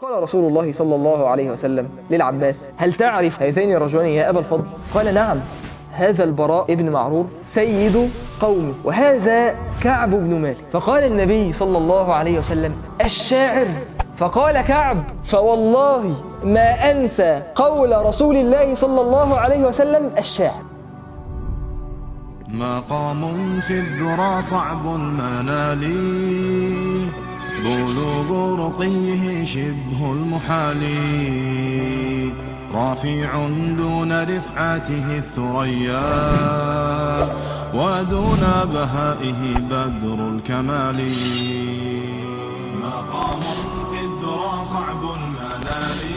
فقال رسول الله صلى الله عليه وسلم للعباس هل تعرف هذين الرجلين يا أبا الفضل قال نعم هذا البراء ابن معرور سيد قومه وهذا كعب بن مالك فقال النبي صلى الله عليه وسلم الشاعر فقال كعب فوالله ما أنسى قول رسول الله صلى الله عليه وسلم الشاعر مقام في الذرى صعب المنال بلوغ رقيه شبه المحال رافع دون رفعته الثريا ودون بهائه بدر الكمال مقام في الذرى صعب المنال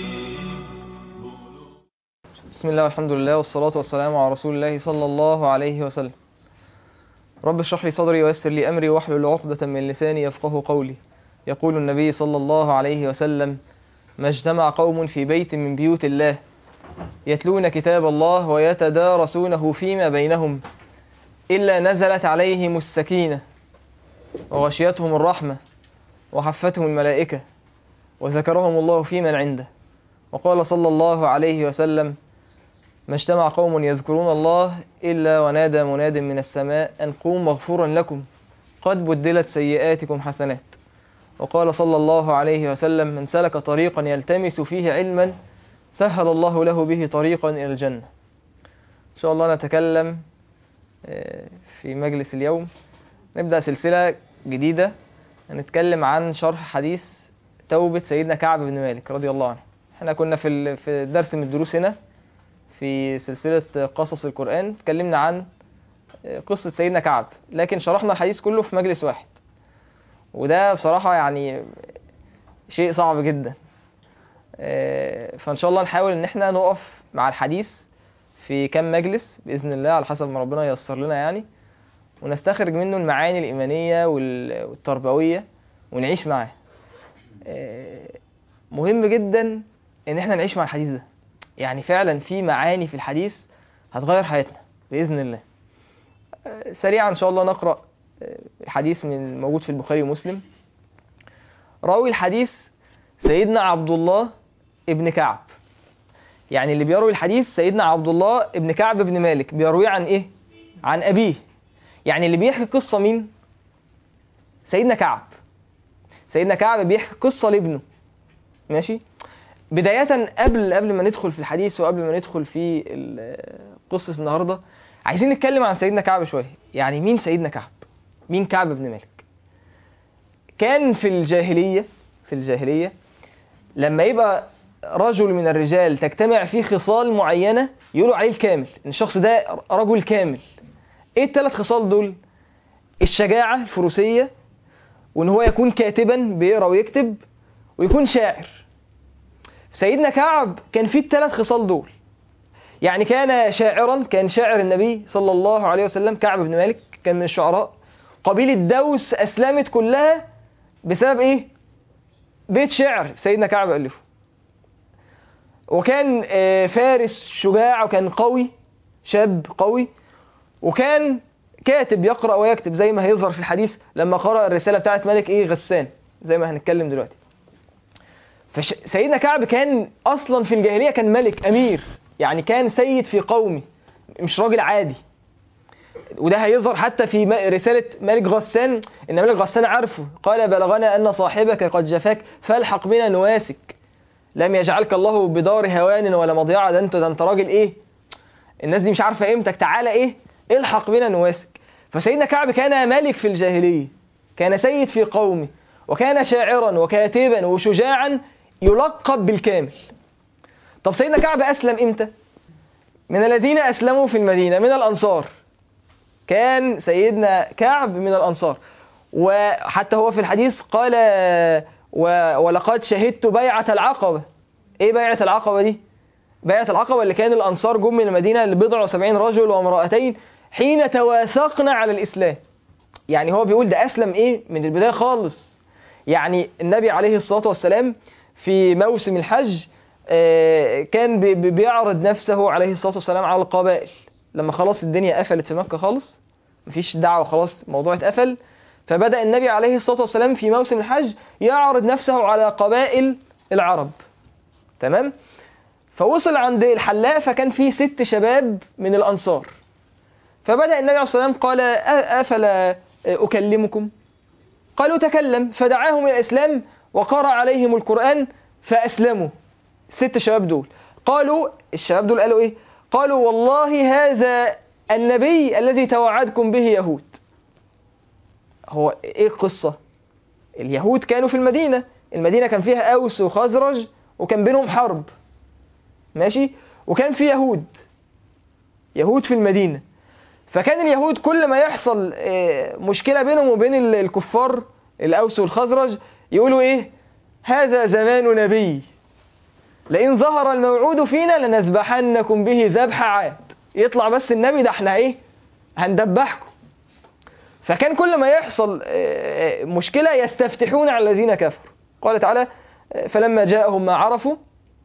بسم الله والحمد لله والصلاة والسلام على رسول الله صلى الله عليه وسلم رب اشرح لي صدري ويسر لي أمري واحلل عقدة من لساني يفقه قولي يقول النبي صلى الله عليه وسلم ما اجتمع قوم في بيت من بيوت الله يتلون كتاب الله ويتدارسونه فيما بينهم إلا نزلت عليهم السكينة وغشيتهم الرحمة وحفتهم الملائكة وذكرهم الله في من عنده وقال صلى الله عليه وسلم ما اجتمع قوم يذكرون الله إلا ونادى مناد من السماء أن قوم مغفورا لكم قد بدلت سيئاتكم حسنات وقال صلى الله عليه وسلم من سلك طريقا يلتمس فيه علما سهل الله له به طريقا إلى الجنة إن شاء الله نتكلم في مجلس اليوم نبدأ سلسلة جديدة هنتكلم عن شرح حديث توبة سيدنا كعب بن مالك رضي الله عنه احنا كنا في في درس من الدروس هنا في سلسلة قصص القرآن اتكلمنا عن قصة سيدنا كعب لكن شرحنا الحديث كله في مجلس واحد وده بصراحة يعني شيء صعب جدا فإن شاء الله نحاول إن احنا نقف مع الحديث في كم مجلس بإذن الله على حسب ما ربنا ييسر لنا يعني ونستخرج منه المعاني الإيمانية والتربوية ونعيش معاه مهم جدا إن احنا نعيش مع الحديث ده يعني فعلا في معاني في الحديث هتغير حياتنا بإذن الله سريعا إن شاء الله نقرأ الحديث من موجود في البخاري ومسلم راوي الحديث سيدنا عبد الله ابن كعب يعني اللي بيروي الحديث سيدنا عبد الله ابن كعب بن مالك بيروي عن ايه عن ابيه يعني اللي بيحكي قصة مين سيدنا كعب سيدنا كعب بيحكي قصة لابنه ماشي بداية قبل قبل ما ندخل في الحديث وقبل ما ندخل في قصة النهاردة عايزين نتكلم عن سيدنا كعب شوية يعني مين سيدنا كعب مين كعب بن مالك كان في الجاهلية في الجاهلية لما يبقى رجل من الرجال تجتمع فيه خصال معينة يقولوا عليه الكامل ان الشخص ده رجل كامل ايه الثلاث خصال دول الشجاعة الفروسية وان هو يكون كاتبا بيقرا ويكتب ويكون شاعر سيدنا كعب كان فيه الثلاث خصال دول يعني كان شاعرا كان شاعر النبي صلى الله عليه وسلم كعب بن مالك كان من الشعراء قبيلة دوس أسلمت كلها بسبب إيه؟ بيت شعر سيدنا كعب ألفه وكان فارس شجاع وكان قوي شاب قوي وكان كاتب يقرأ ويكتب زي ما هيظهر في الحديث لما قرأ الرسالة بتاعت ملك إيه غسان زي ما هنتكلم دلوقتي فسيدنا كعب كان أصلا في الجاهلية كان ملك أمير يعني كان سيد في قومه مش راجل عادي وده هيظهر حتى في رسالة ملك غسان إن ملك غسان عارفه قال بلغنا أن صاحبك قد جفاك فالحق بنا نواسك لم يجعلك الله بدار هوان ولا مضيعة ده انت ده انت راجل ايه الناس دي مش عارفة قيمتك تعالى ايه الحق بنا نواسك فسيدنا كعب كان ملك في الجاهلية كان سيد في قومه وكان شاعرا وكاتبا وشجاعا يلقب بالكامل طب سيدنا كعب أسلم إمتى؟ من الذين أسلموا في المدينة من الأنصار كان سيدنا كعب من الأنصار وحتى هو في الحديث قال و... ولقد شهدت بيعة العقبة إيه بيعة العقبة دي؟ بيعة العقبة اللي كان الأنصار جم من المدينة لبضع وسبعين رجل وامرأتين حين تواثقنا على الإسلام يعني هو بيقول ده أسلم إيه؟ من البداية خالص يعني النبي عليه الصلاة والسلام في موسم الحج كان بيعرض نفسه عليه الصلاة والسلام على القبائل لما خلاص الدنيا قفلت في مكة خالص مفيش دعوة خلاص الموضوع اتقفل فبدأ النبي عليه الصلاة والسلام في موسم الحج يعرض نفسه على قبائل العرب تمام فوصل عند الحلاق فكان فيه ست شباب من الأنصار فبدأ النبي عليه الصلاة والسلام قال "أ- أفلا أكلمكم قالوا تكلم فدعاهم إلى الإسلام وقرأ عليهم القرآن فأسلموا ست شباب دول قالوا الشباب دول قالوا إيه قالوا والله هذا النبي الذي توعدكم به يهود هو إيه القصة اليهود كانوا في المدينة المدينة كان فيها أوس وخزرج وكان بينهم حرب ماشي وكان في يهود يهود في المدينة فكان اليهود كل ما يحصل آه، مشكلة بينهم وبين ال- الكفار الأوس والخزرج يقولوا إيه هذا زمان نبي لئن ظهر الموعود فينا لنذبحنكم به ذبح عاد يطلع بس النبي ده احنا ايه هندبحكم فكان كل ما يحصل آه، آه، مشكلة يستفتحون على الذين كفروا قال تعالى آه، فلما جاءهم ما عرفوا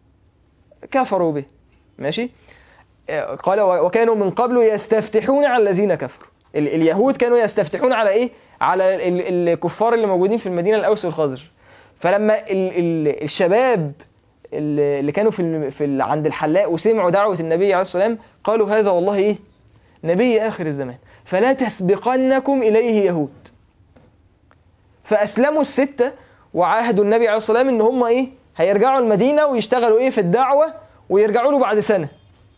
كفروا به ماشي آه، قال و- وكانوا من قبل يستفتحون على الذين كفروا ال- اليهود كانوا يستفتحون على ايه على ال- الكفار اللي موجودين في المدينة الأوس والخزرج فلما ال ال الشباب اللي اللي كانوا في ال في ال عند الحلاق وسمعوا دعوة النبي عليه الصلاة والسلام قالوا هذا والله ايه نبي آخر الزمان فلا تسبقنكم إليه يهود فأسلموا الستة وعاهدوا النبي عليه الصلاة والسلام إن هم إيه هيرجعوا المدينة ويشتغلوا إيه في الدعوة ويرجعوا له بعد سنة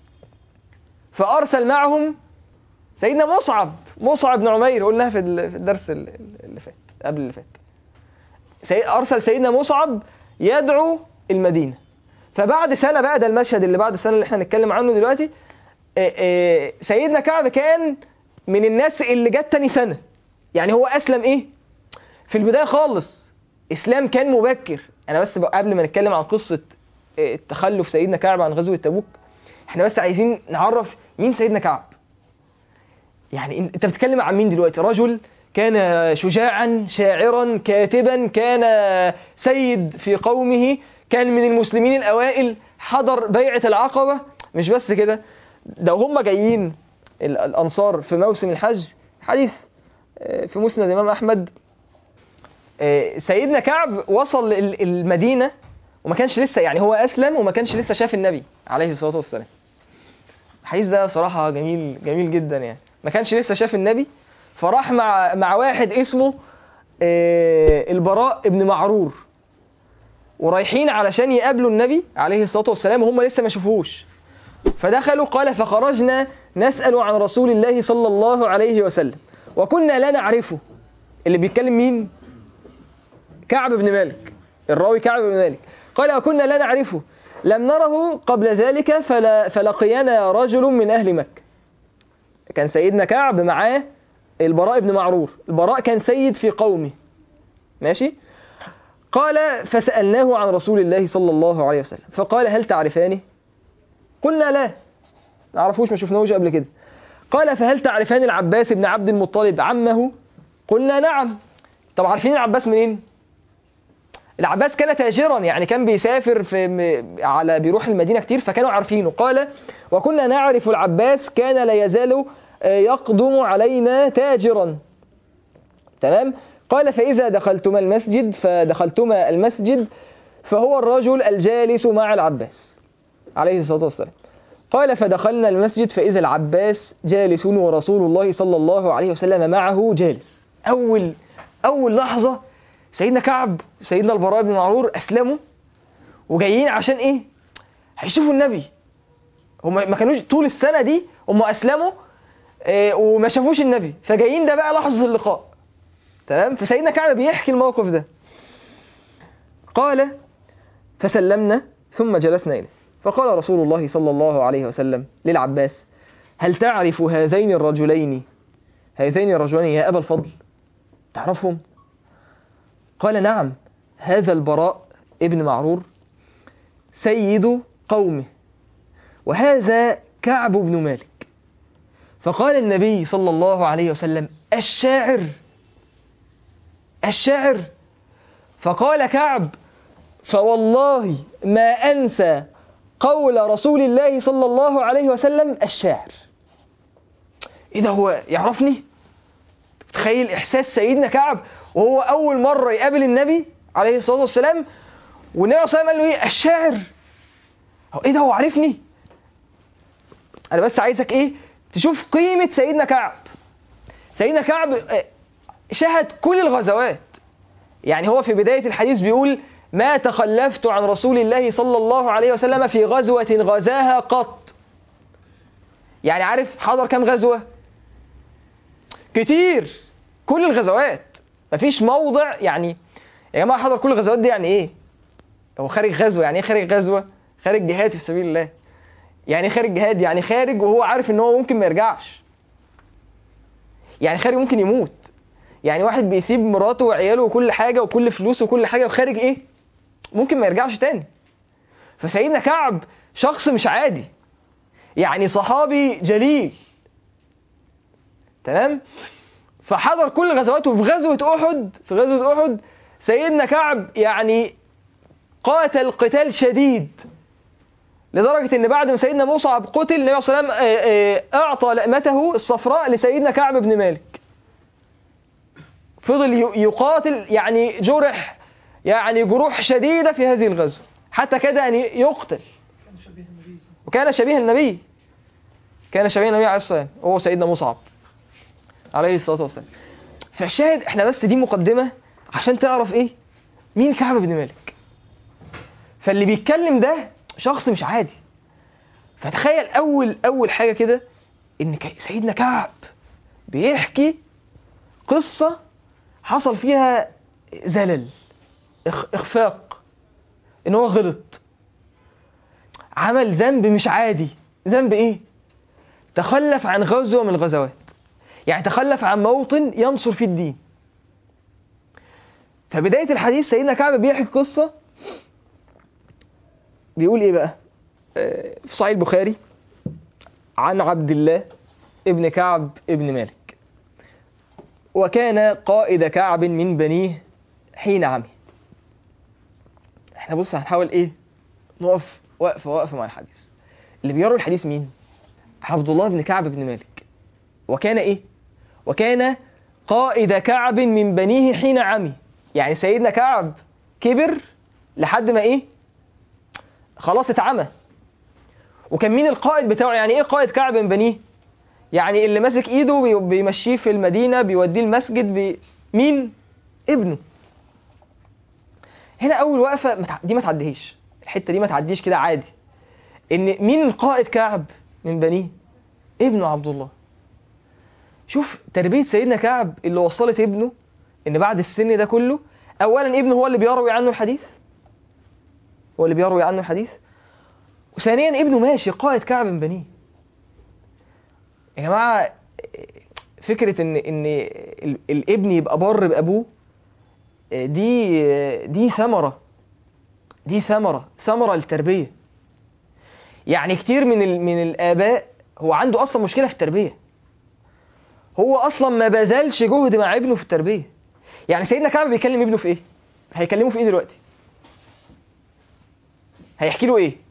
فأرسل معهم سيدنا مصعب مصعب بن عمير قلناها في ال- في الدرس ال- اللي فات قبل اللي فات سي- أرسل سيدنا مصعب يدعو المدينة فبعد سنة بقى ده المشهد اللي بعد السنة اللي احنا هنتكلم عنه دلوقتي آه، آه، سيدنا كعب كان من الناس اللي جت تاني سنة يعني هو أسلم إيه في البداية خالص إسلام كان مبكر أنا بس بقى قبل ما نتكلم عن قصة آه، التخلف سيدنا كعب عن غزوة تبوك احنا بس عايزين نعرف مين سيدنا كعب يعني إن- انت بتتكلم عن مين دلوقتي رجل كان شجاعا شاعرا كاتبا كان سيد في قومه كان من المسلمين الأوائل حضر بيعة العقبة مش بس كده ده هم جايين ال- الأنصار في موسم الحج حديث آه، في مسند الإمام أحمد آه، سيدنا كعب وصل ال- المدينة وما كانش لسه يعني هو أسلم وما كانش لسه شاف النبي عليه الصلاة والسلام الحديث ده صراحة جميل جميل جدا يعني ما كانش لسه شاف النبي فراح مع مع واحد اسمه آه، البراء ابن معرور ورايحين علشان يقابلوا النبي عليه الصلاة والسلام وهم لسه ما شافوهوش فدخلوا قال فخرجنا نسأل عن رسول الله صلى الله عليه وسلم وكنا لا نعرفه اللي بيتكلم مين كعب بن مالك الراوي كعب بن مالك قال وكنا لا نعرفه لم نره قبل ذلك فلا فلقينا رجل من أهل مكة كان سيدنا كعب معاه البراء بن معرور البراء كان سيد في قومه ماشي قال فسألناه عن رسول الله صلى الله عليه وسلم فقال هل تعرفاني قلنا لا ما نعرفوش ما شفناهوش قبل كده قال فهل تعرفان العباس بن عبد المطلب عمه قلنا نعم طب عارفين العباس منين العباس كان تاجرا يعني كان بيسافر في م- على بيروح المدينة كتير فكانوا عارفينه قال وكنا نعرف العباس كان لا يزال آه، يقدم علينا تاجرا تمام قال فإذا دخلتما المسجد فدخلتما المسجد فهو الرجل الجالس مع العباس عليه الصلاة والسلام قال فدخلنا المسجد فإذا العباس جالس ورسول الله صلى الله عليه وسلم معه جالس أول أول لحظة سيدنا كعب سيدنا البراء بن معرور أسلموا وجايين عشان إيه؟ هيشوفوا النبي هم ما كانوش طول السنة دي هم أسلموا آه، وما شافوش النبي فجايين ده بقى لحظة اللقاء تمام فسيدنا كعب بيحكي الموقف ده قال فسلمنا ثم جلسنا إليه فقال رسول الله صلى الله عليه وسلم للعباس هل تعرف هذين الرجلين هذين الرجلين يا أبا الفضل تعرفهم قال نعم هذا البراء ابن معرور سيد قومه وهذا كعب بن مالك فقال النبي صلى الله عليه وسلم الشاعر الشاعر فقال كعب فوالله ما أنسى قول رسول الله صلى الله عليه وسلم الشاعر إيه ده هو يعرفني تخيل إحساس سيدنا كعب وهو أول مرة يقابل النبي عليه الصلاة والسلام والنبي صلى الله عليه وسلم قال له ايه الشاعر هو ايه ده هو عارفني انا بس عايزك ايه تشوف قيمة سيدنا كعب سيدنا كعب آه، شهد كل الغزوات يعني هو في بداية الحديث بيقول ما تخلفت عن رسول الله صلى الله عليه وسلم في غزوة غزاها قط يعني عارف حضر كام غزوة كتير كل الغزوات مفيش موضع يعني يا جماعة حضر كل الغزوات دي يعني ايه هو خارج غزوة يعني ايه خارج غزوة خارج جهاد في سبيل الله يعني إيه خارج جهاد يعني خارج وهو عارف ان هو ممكن ما يرجعش يعني خارج ممكن يموت يعني واحد بيسيب مراته وعياله وكل حاجة وكل فلوسه وكل حاجة وخارج ايه ممكن ما يرجعش تاني فسيدنا كعب شخص مش عادي يعني صحابي جليل تمام فحضر كل غزواته في غزوة أحد في غزوة أحد سيدنا كعب يعني قاتل قتال شديد لدرجة إن بعد ما سيدنا مصعب قتل النبي صلى الله عليه وسلم آه، آه، أعطى لأمته الصفراء لسيدنا كعب بن مالك فضل ي- يقاتل يعني جرح يعني جروح شديدة في هذه الغزوة حتى كاد أن يقتل وكان شبيه النبي كان شبيه النبي عليه الصلاة والسلام هو سيدنا مصعب عليه الصلاة والسلام فالشاهد احنا بس دي مقدمة عشان تعرف ايه مين كعب بن مالك فاللي بيتكلم ده شخص مش عادي فتخيل اول اول حاجة كده ان ك- سيدنا كعب بيحكي قصة حصل فيها زلل إخ- اخفاق ان هو غلط عمل ذنب مش عادي ذنب ايه تخلف عن غزوة من الغزوات يعني تخلف عن موطن ينصر فيه الدين فبداية الحديث سيدنا كعب بيحكي قصة بيقول ايه بقى آه، في صحيح البخاري عن عبد الله ابن كعب ابن مالك وكان قائد كعب من بنيه حين عمي احنا بص هنحاول ايه نقف وقفة وقفة مع الحديث اللي بيروي الحديث مين عبد الله بن كعب بن مالك وكان ايه وكان قائد كعب من بنيه حين عمي يعني سيدنا كعب كبر لحد ما ايه خلاص اتعمى وكان مين القائد بتاعه يعني ايه قائد كعب من بنيه يعني اللي ماسك ايده بي- بيمشيه في المدينة بيوديه المسجد بي... مين ابنه هنا اول وقفة ما تع- دي ما تعديهاش الحتة دي ما تعديش كده عادي ان مين القائد كعب من بنيه ابنه عبد الله شوف تربية سيدنا كعب اللي وصلت ابنه ان بعد السن ده كله اولا ابنه هو اللي بيروي عنه الحديث هو اللي بيروي عنه الحديث وثانيا ابنه ماشي قائد كعب من بنيه يا جماعة فكرة ان ان ال- الابن يبقى بر بابوه دي دي ثمرة دي ثمرة ثمرة للتربية يعني كتير من ال- من الآباء هو عنده أصلا مشكلة في التربية هو أصلا ما بذلش جهد مع ابنه في التربية يعني سيدنا كعب بيكلم ابنه في إيه؟ هيكلمه في إيه دلوقتي؟ هيحكي له إيه؟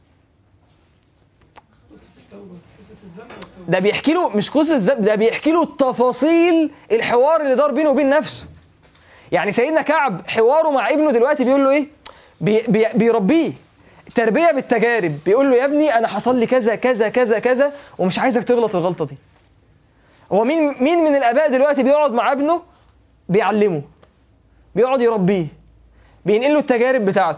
ده بيحكي له مش قصة الذنب ده بيحكي له تفاصيل الحوار اللي دار بينه وبين نفسه يعني سيدنا كعب حواره مع ابنه دلوقتي بيقول له ايه بي بي بيربيه تربيه بالتجارب بيقول له يا ابني انا حصل لي كذا كذا كذا كذا ومش عايزك تغلط الغلطه دي هو مين مين من الاباء دلوقتي بيقعد مع ابنه بيعلمه بيقعد يربيه بينقل له التجارب بتاعته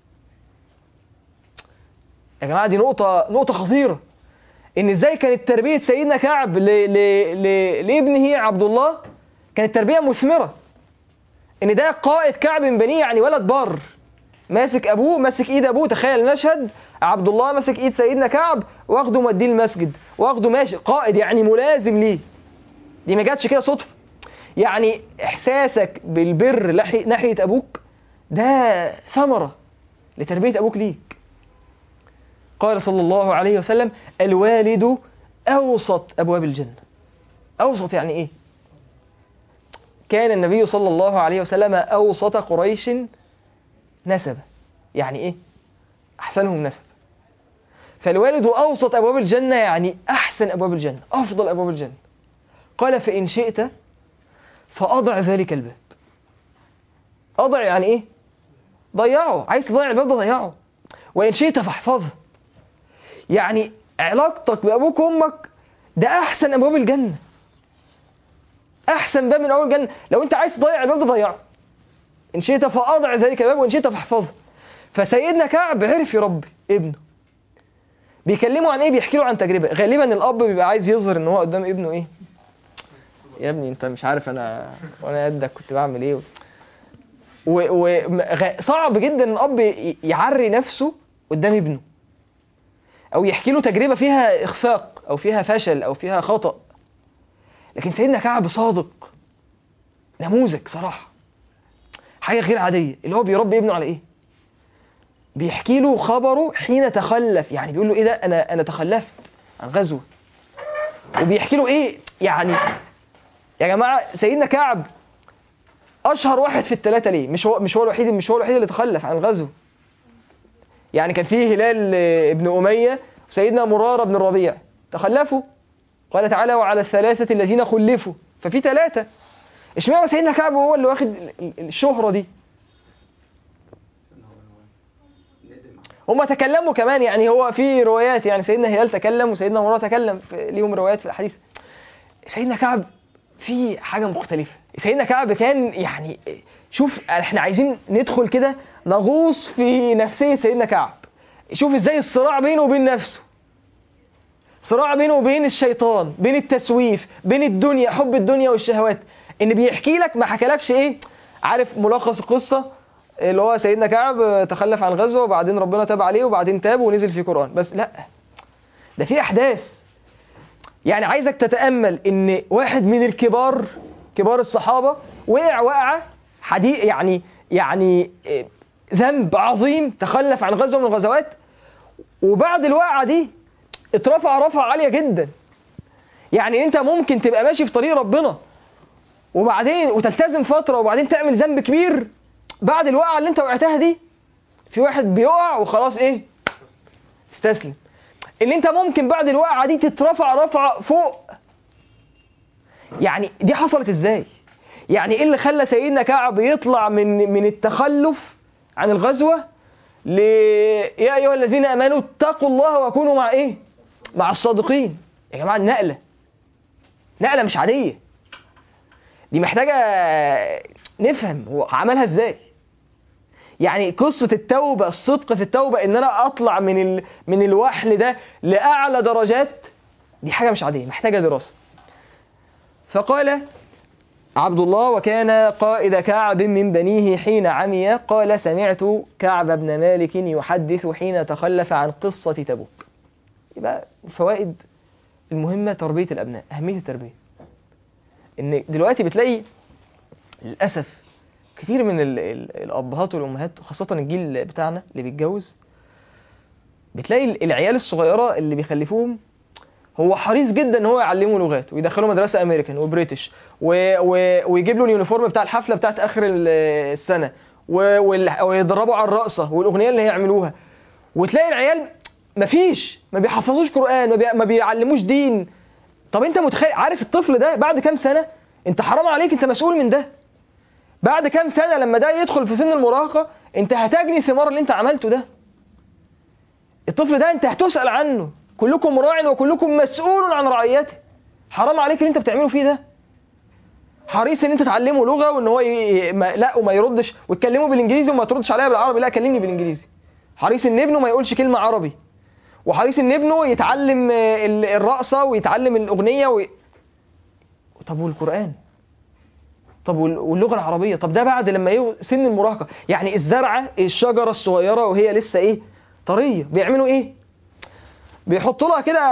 يا جماعه دي نقطه نقطه خطيره ان ازاي كانت تربيه سيدنا كعب ل... ل... ل... لابنه عبد الله كانت تربيه مثمره ان ده قائد كعب من بنيه يعني ولد بار ماسك ابوه ماسك ايد ابوه تخيل المشهد عبد الله ماسك ايد سيدنا كعب واخده موديه المسجد واخده ماشي قائد يعني ملازم ليه دي ما جاتش كده صدفه يعني احساسك بالبر لحي- ناحيه ابوك ده ثمره لتربيه ابوك ليك قال صلى الله عليه وسلم الوالد اوسط ابواب الجنه اوسط يعني ايه كان النبي صلى الله عليه وسلم أوسط قريش نسبا يعني إيه؟ أحسنهم نسب فالوالد أوسط أبواب الجنة يعني أحسن أبواب الجنة أفضل أبواب الجنة قال فإن شئت فأضع ذلك الباب أضع يعني إيه؟ ضيعه عايز تضيع الباب ده ضيعه وان شئت فاحفظه يعني علاقتك بابوك وامك ده احسن ابواب الجنه احسن باب من اول الجنه لو انت عايز تضيع الباب ده ضيعه ان شئت فاضع ذلك الباب وان شئت فاحفظه فسيدنا كعب عرف يربي ابنه بيكلموا عن ايه بيحكي له عن تجربه غالبا الاب بيبقى عايز يظهر ان هو قدام ابنه ايه يا ابني انت مش عارف انا وانا قدك كنت بعمل ايه وصعب جدا ان الاب ي- يعري نفسه قدام ابنه او يحكي له تجربه فيها اخفاق او فيها فشل او فيها خطا لكن سيدنا كعب صادق نموذج صراحه حاجه غير عاديه اللي هو بيربي ابنه على ايه بيحكي له خبره حين تخلف يعني بيقول له ايه ده انا انا تخلفت عن غزوه وبيحكي له ايه يعني يا جماعه سيدنا كعب اشهر واحد في الثلاثه ليه مش هو مش هو الوحيد مش هو الوحيد اللي تخلف عن غزوه يعني كان فيه هلال آه، ابن اميه وسيدنا مراره بن الربيع تخلفوا قال تعالى وعلى الثلاثه الذين خلفوا ففي ثلاثه اشمعنى سيدنا كعب هو اللي واخد ال- ال- الشهره دي هم تكلموا كمان يعني هو في روايات يعني سيدنا هلال تكلم وسيدنا مراره تكلم في ليهم روايات في الاحاديث سيدنا كعب في حاجه مختلفه سيدنا كعب كان يعني شوف احنا عايزين ندخل كده نغوص في نفسيه سيدنا كعب شوف ازاي الصراع بينه وبين نفسه صراع بينه وبين الشيطان بين التسويف بين الدنيا حب الدنيا والشهوات ان بيحكي لك ما حكالكش ايه عارف ملخص القصه اللي هو سيدنا كعب تخلف عن غزوه وبعدين ربنا تاب عليه وبعدين تاب ونزل في قران بس لا ده في احداث يعني عايزك تتامل ان واحد من الكبار كبار الصحابه وقع وقعه حديث يعني يعني إيه، ذنب عظيم تخلف عن غزوه من الغزوات وبعد الوقعه دي اترفع رفعه عاليه جدا يعني انت ممكن تبقى ماشي في طريق ربنا وبعدين وتلتزم فتره وبعدين تعمل ذنب كبير بعد الوقعه اللي انت وقعتها دي في واحد بيقع وخلاص ايه استسلم اللي انت ممكن بعد الوقعه دي تترفع رفعه فوق يعني دي حصلت ازاي يعني ايه اللي خلى سيدنا كعب يطلع من من التخلف عن الغزوه ل يا ايها الذين امنوا اتقوا الله وكونوا مع ايه مع الصادقين يا جماعه النقله نقله مش عاديه دي محتاجه نفهم هو عملها ازاي يعني قصة التوبة الصدق في التوبة ان انا اطلع من ال... من الوحل ده لاعلى درجات دي حاجة مش عادية محتاجة دراسة فقال عبد الله وكان قائد كعب من بنيه حين عمي قال سمعت كعب بن مالك يحدث حين تخلف عن قصة تبوك يبقى الفوائد المهمة تربية الأبناء أهمية التربية إن دلوقتي بتلاقي للأسف كتير من ال ال الأبهات والأمهات خاصة الجيل بتاعنا اللي بيتجوز بتلاقي ال- العيال الصغيرة اللي بيخلفوهم هو حريص جدا ان هو يعلمه لغات ويدخله مدرسه امريكان وبريتش و... و... ويجيب له اليونيفورم بتاع الحفله بتاعت اخر ال- السنه و... وال... ويدربوا على الرقصه والاغنيه اللي هيعملوها وتلاقي العيال مفيش ما بيحفظوش قران ما, بي... ما بيعلموش دين طب انت متخيل عارف الطفل ده بعد كام سنه انت حرام عليك انت مسؤول من ده بعد كام سنه لما ده يدخل في سن المراهقه انت هتجني ثمار اللي انت عملته ده الطفل ده انت هتسأل عنه كلكم راع وكلكم مسؤول عن رعيته حرام عليك اللي انت بتعمله فيه ده حريص ان انت تعلمه لغه وان هو ي... ما... لا وما يردش وتكلمه بالانجليزي وما تردش عليها بالعربي لا كلمني بالانجليزي حريص ان ابنه ما يقولش كلمه عربي وحريص ان ابنه يتعلم آه، ال- الرقصه ويتعلم الاغنيه و... طب والقران طب وال- واللغه العربيه طب ده بعد لما يو سن المراهقه يعني الزرعه الشجره الصغيره وهي لسه ايه طريه بيعملوا ايه بيحطوا لها كده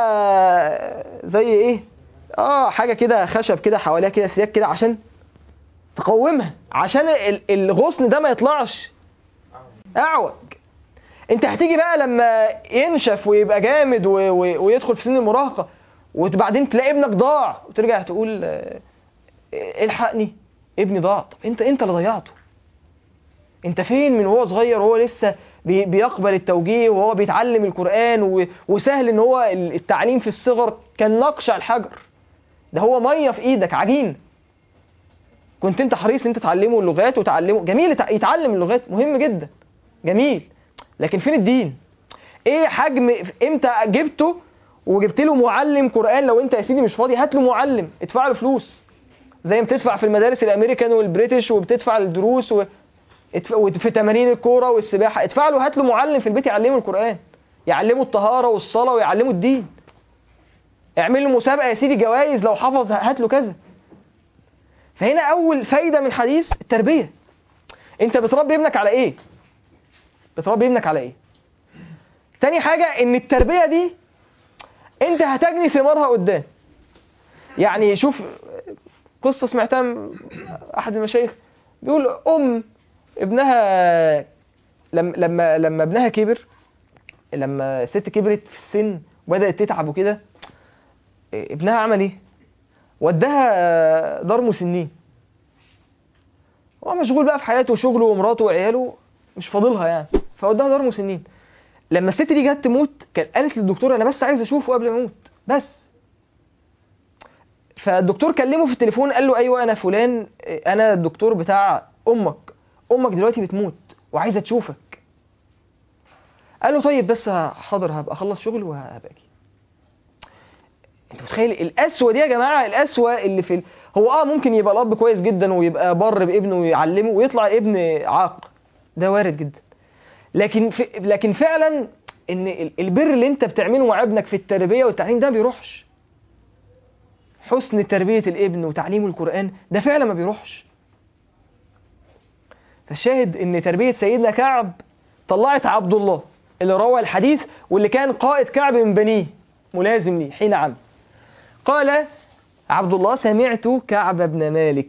زي ايه اه حاجه كده خشب كده حواليها كده سياج كده عشان تقومها عشان ال- الغصن ده ما يطلعش اعوج انت هتيجي بقى لما ينشف ويبقى جامد و... و... ويدخل في سن المراهقه وبعدين تلاقي ابنك ضاع وترجع تقول آه، الحقني ابني ضاع طب انت انت اللي ضيعته انت فين من وهو صغير وهو لسه بي- بيقبل التوجيه وهو بيتعلم القرآن و- وسهل ان هو ال- التعليم في الصغر كان نقش على الحجر ده هو ميه في ايدك عجين كنت انت حريص ان انت تعلمه اللغات وتعلمه جميل يتع- يتعلم اللغات مهم جدا جميل لكن فين الدين ايه حجم امتى جبته وجبت له معلم قران لو انت يا سيدي مش فاضي هات له معلم ادفع له فلوس زي ما بتدفع في المدارس الامريكان والبريتش وبتدفع الدروس و... اتف- وفي تمارين الكوره والسباحه ادفع له هات له معلم في البيت يعلمه القران يعلمه الطهاره والصلاه ويعلمه الدين اعمل له مسابقه يا سيدي جوائز لو حفظ هات له كذا فهنا اول فايده من حديث التربيه انت بتربي ابنك على ايه بتربي ابنك على ايه تاني حاجه ان التربيه دي انت هتجني ثمارها قدام يعني شوف قصه سمعتها من احد المشايخ بيقول ام ابنها لما لما لما ابنها كبر لما الست كبرت في السن وبدات تتعب وكده ابنها عمل ايه وداها دار مسنين هو مشغول بقى في حياته وشغله ومراته وعياله مش فاضلها يعني فوداها دار مسنين لما الست دي جت تموت كان قالت للدكتور انا بس عايز اشوفه قبل ما اموت بس فالدكتور كلمه في التليفون قال له ايوه انا فلان انا الدكتور بتاع امك امك دلوقتي بتموت وعايزه تشوفك قال له طيب بس حاضر هبقى اخلص شغل وهبقى اجي انت متخيل القسوه دي يا جماعه القسوه اللي في ال... هو اه ممكن يبقى الاب كويس جدا ويبقى بر بابنه ويعلمه ويطلع ابن عاق ده وارد جدا لكن في... لكن فعلا ان ال- البر اللي انت بتعمله مع ابنك في التربيه والتعليم ده ما بيروحش حسن تربيه الابن وتعليمه القران ده فعلا ما بيروحش فالشاهد ان تربيه سيدنا كعب طلعت عبد الله اللي روى الحديث واللي كان قائد كعب من بنيه ملازم لي حين عم قال عبد الله سمعت كعب بن مالك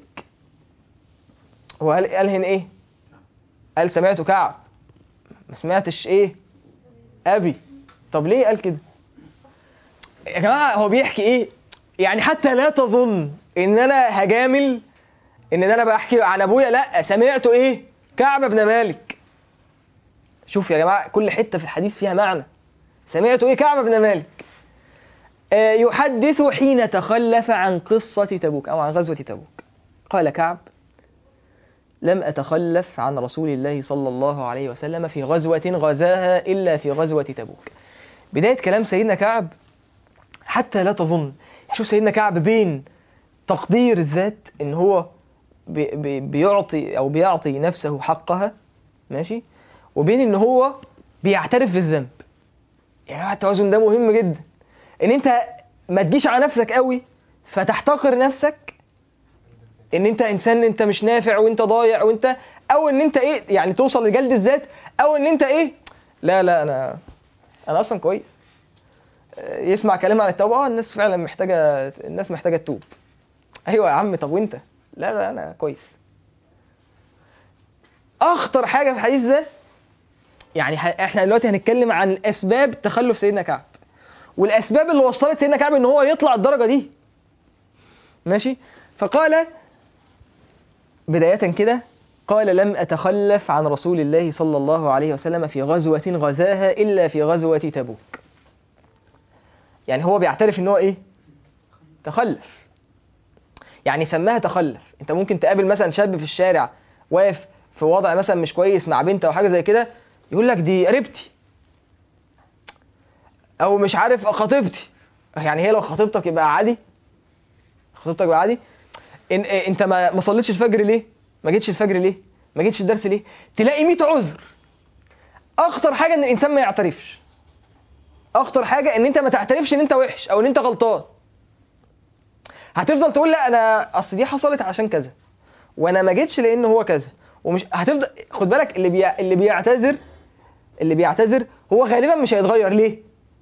هو قال قال هنا ايه قال سمعت كعب ما سمعتش ايه ابي طب ليه قال كده يا جماعه هو بيحكي ايه يعني حتى لا تظن ان انا هجامل ان انا بحكي عن ابويا لا سمعت ايه كعب بن مالك شوف يا جماعه كل حته في الحديث فيها معنى سمعت ايه كعب بن مالك آه، يحدث حين تخلف عن قصة تبوك أو عن غزوة تبوك قال كعب لم أتخلف عن رسول الله صلى الله عليه وسلم في غزوة غزاها إلا في غزوة تبوك بداية كلام سيدنا كعب حتى لا تظن شوف سيدنا كعب بين تقدير الذات إن هو بي بي بيعطي أو بيعطي نفسه حقها ماشي وبين إن هو بيعترف بالذنب يا جماعة التوازن ده مهم جدا ان انت ما تجيش على نفسك قوي فتحتقر نفسك ان انت انسان انت مش نافع وانت ضايع وانت او ان انت ايه يعني توصل لجلد الذات او ان انت ايه لا لا انا انا اصلا كويس آه، يسمع كلام عن التوبه اه الناس فعلا محتاجه الناس محتاجه تتوب ايوه يا عم طب وانت لا لا انا كويس اخطر حاجه في الحديث ده يعني ح- احنا دلوقتي هنتكلم عن اسباب تخلف سيدنا كعب والاسباب اللي وصلت سيدنا كعب ان هو يطلع الدرجه دي ماشي فقال بدايه كده قال لم اتخلف عن رسول الله صلى الله عليه وسلم في غزوه غزاها الا في غزوه تبوك يعني هو بيعترف ان هو ايه تخلف يعني سماها تخلف انت ممكن تقابل مثلا شاب في الشارع واقف في وضع مثلا مش كويس مع بنت او حاجه زي كده يقول لك دي قريبتي او مش عارف خطيبتي يعني هي لو خطيبتك يبقى عادي خطيبتك يبقى عادي إن إيه انت ما ما صليتش الفجر ليه ما جيتش الفجر ليه ما جيتش الدرس ليه تلاقي 100 عذر اخطر حاجه ان الانسان ما يعترفش اخطر حاجه ان انت ما تعترفش ان انت وحش او ان انت غلطان هتفضل تقول لا انا اصل دي حصلت عشان كذا وانا ما جيتش لان هو كذا ومش هتفضل خد بالك اللي بي... اللي بيعتذر اللي بيعتذر هو غالبا مش هيتغير ليه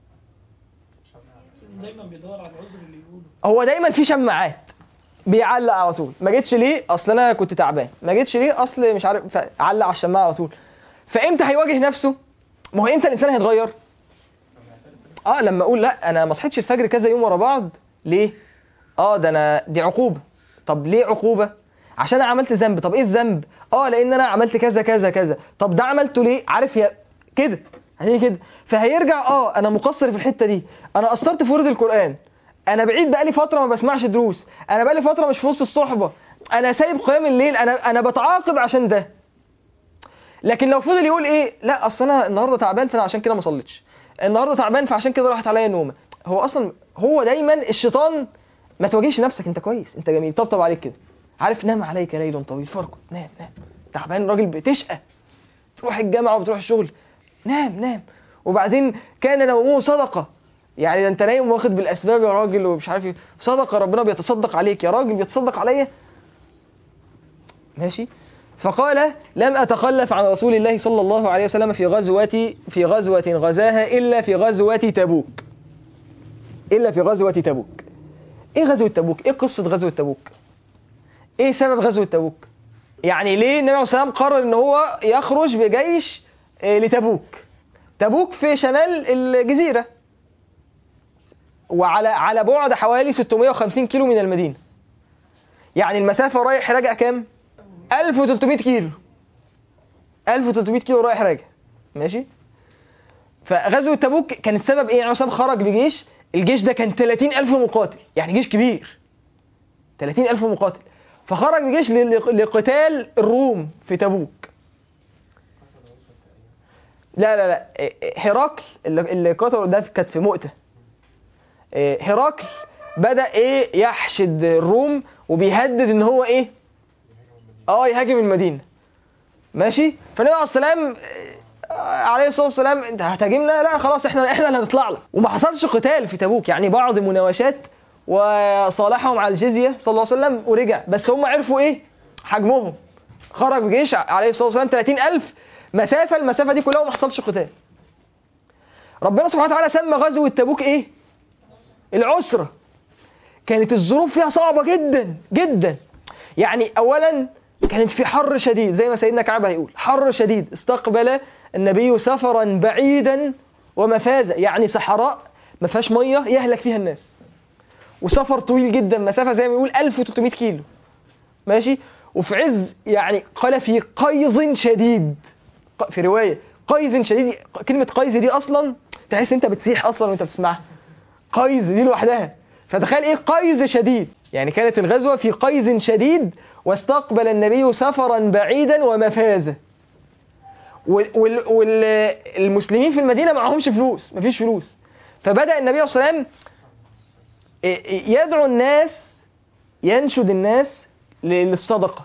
دايما بيدور على العذر اللي يقوله هو دايما في شماعات بيعلق على طول ما جيتش ليه اصل انا كنت تعبان ما جيتش ليه اصل مش عارف علق على الشماعه على طول فامتى هيواجه نفسه ما هو امتى الانسان هيتغير اه لما اقول لا انا ما صحيتش الفجر كذا يوم ورا بعض ليه اه ده انا دي عقوبه طب ليه عقوبه عشان انا عملت ذنب طب ايه الذنب اه لان انا عملت كذا كذا كذا طب ده عملته ليه عارف يا كده هي كده فهيرجع اه انا مقصر في الحته دي انا قصرت في ورد القران انا بعيد بقالي فتره ما بسمعش دروس انا بقالي فتره مش في وسط الصحبه انا سايب قيام الليل انا انا بتعاقب عشان ده لكن لو فضل يقول ايه لا اصل انا النهارده تعبان فانا عشان كده ما صليتش النهارده تعبان فعشان كده راحت عليا نومه هو اصلا هو دايما الشيطان ما تواجهش نفسك انت كويس انت جميل طبطب عليك كده عارف نام عليك ليل طويل فرقه نام نام تعبان راجل بتشقى تروح الجامعه وبتروح الشغل نام نام وبعدين كان نومه صدقه يعني ده انت نايم واخد بالاسباب يا راجل ومش عارف ايه صدقه ربنا بيتصدق عليك يا راجل بيتصدق عليا ماشي فقال لم أتخلف عن رسول الله صلى الله عليه وسلم في غزوة في غزوة غزاها إلا في غزوة تبوك إلا في غزوة تبوك إيه غزوة تبوك؟ إيه قصة غزوة تبوك؟ إيه سبب غزوة تبوك؟ يعني ليه النبي عليه الصلاة والسلام قرر إن هو يخرج بجيش آه، لتبوك؟ تبوك في شمال الجزيرة وعلى على بعد حوالي 650 كيلو من المدينة يعني المسافة رايح راجع كام؟ 1300 كيلو 1300 كيلو رايح راجع ماشي فغزوة تبوك كان السبب ايه؟ يعني عشان خرج بجيش الجيش ده كان 30000 مقاتل يعني جيش كبير 30000 مقاتل فخرج بجيش ل- لقتال الروم في تبوك لا لا لا إيه، إيه، هرقل اللي اللي قتلوا ده كانت في مؤتة إيه، هرقل بدأ ايه يحشد الروم وبيهدد ان هو ايه اه يهاجم المدينه ماشي فالنبي عليه السلام عليه الصلاه والسلام انت هتهاجمنا لا خلاص احنا احنا اللي هنطلع لك وما حصلش قتال في تبوك يعني بعض المناوشات وصالحهم على الجزيه صلى الله عليه وسلم ورجع بس هم عرفوا ايه حجمهم خرج جيش عليه الصلاه والسلام 30000 مسافه المسافه دي كلها وما حصلش قتال ربنا سبحانه وتعالى سمى غزوه تبوك ايه العسره كانت الظروف فيها صعبه جدا جدا يعني اولا كانت في حر شديد زي ما سيدنا كعب هيقول حر شديد استقبل النبي سفرا بعيدا ومفازة يعني صحراء ما فيهاش ميه يهلك فيها الناس وسفر طويل جدا مسافه زي ما بيقول 1300 كيلو ماشي وفي عز يعني قال في قيظ شديد ق- في روايه قيظ شديد كلمه قيظ دي اصلا تحس انت بتسيح اصلا وانت بتسمعها قيظ دي لوحدها فتخيل ايه قيظ شديد يعني كانت الغزوة في قيظ شديد واستقبل النبي سفرا بعيدا ومفازة والمسلمين في المدينة معهمش فلوس مفيش فلوس فبدأ النبي صلى الله عليه وسلم يدعو الناس ينشد الناس للصدقة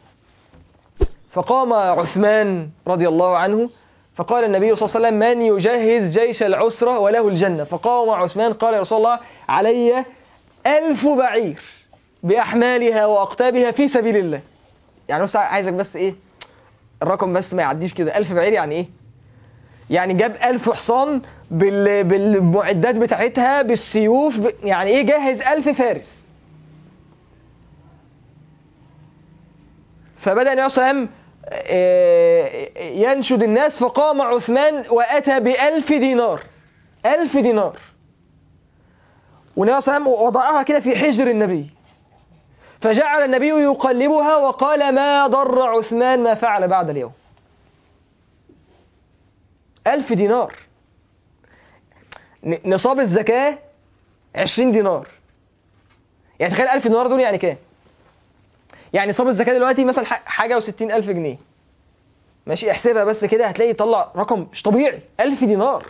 فقام عثمان رضي الله عنه فقال النبي صلى الله عليه وسلم من يجهز جيش العسرة وله الجنة فقام عثمان قال يا رسول الله علي ألف بعير بأحمالها وأقتابها في سبيل الله يعني بس عايزك بس إيه الرقم بس ما يعديش كده ألف بعير يعني إيه يعني جاب ألف حصان بال... بالمعدات بتاعتها بالسيوف ب... يعني إيه جهز ألف فارس فبدأ النبي صلى الله عليه وسلم آه، ينشد الناس فقام عثمان وأتى بألف دينار ألف دينار والنبي صلى الله عليه وسلم وضعها كده في حجر النبي فجعل النبي يقلبها وقال ما ضر عثمان ما فعل بعد اليوم ألف دينار ن- نصاب الزكاة عشرين دينار يعني تخيل ألف دينار دول يعني كام يعني نصاب الزكاة دلوقتي مثلا ح- حاجة وستين ألف جنيه ماشي احسبها بس كده هتلاقي يطلع رقم مش طبيعي ألف دينار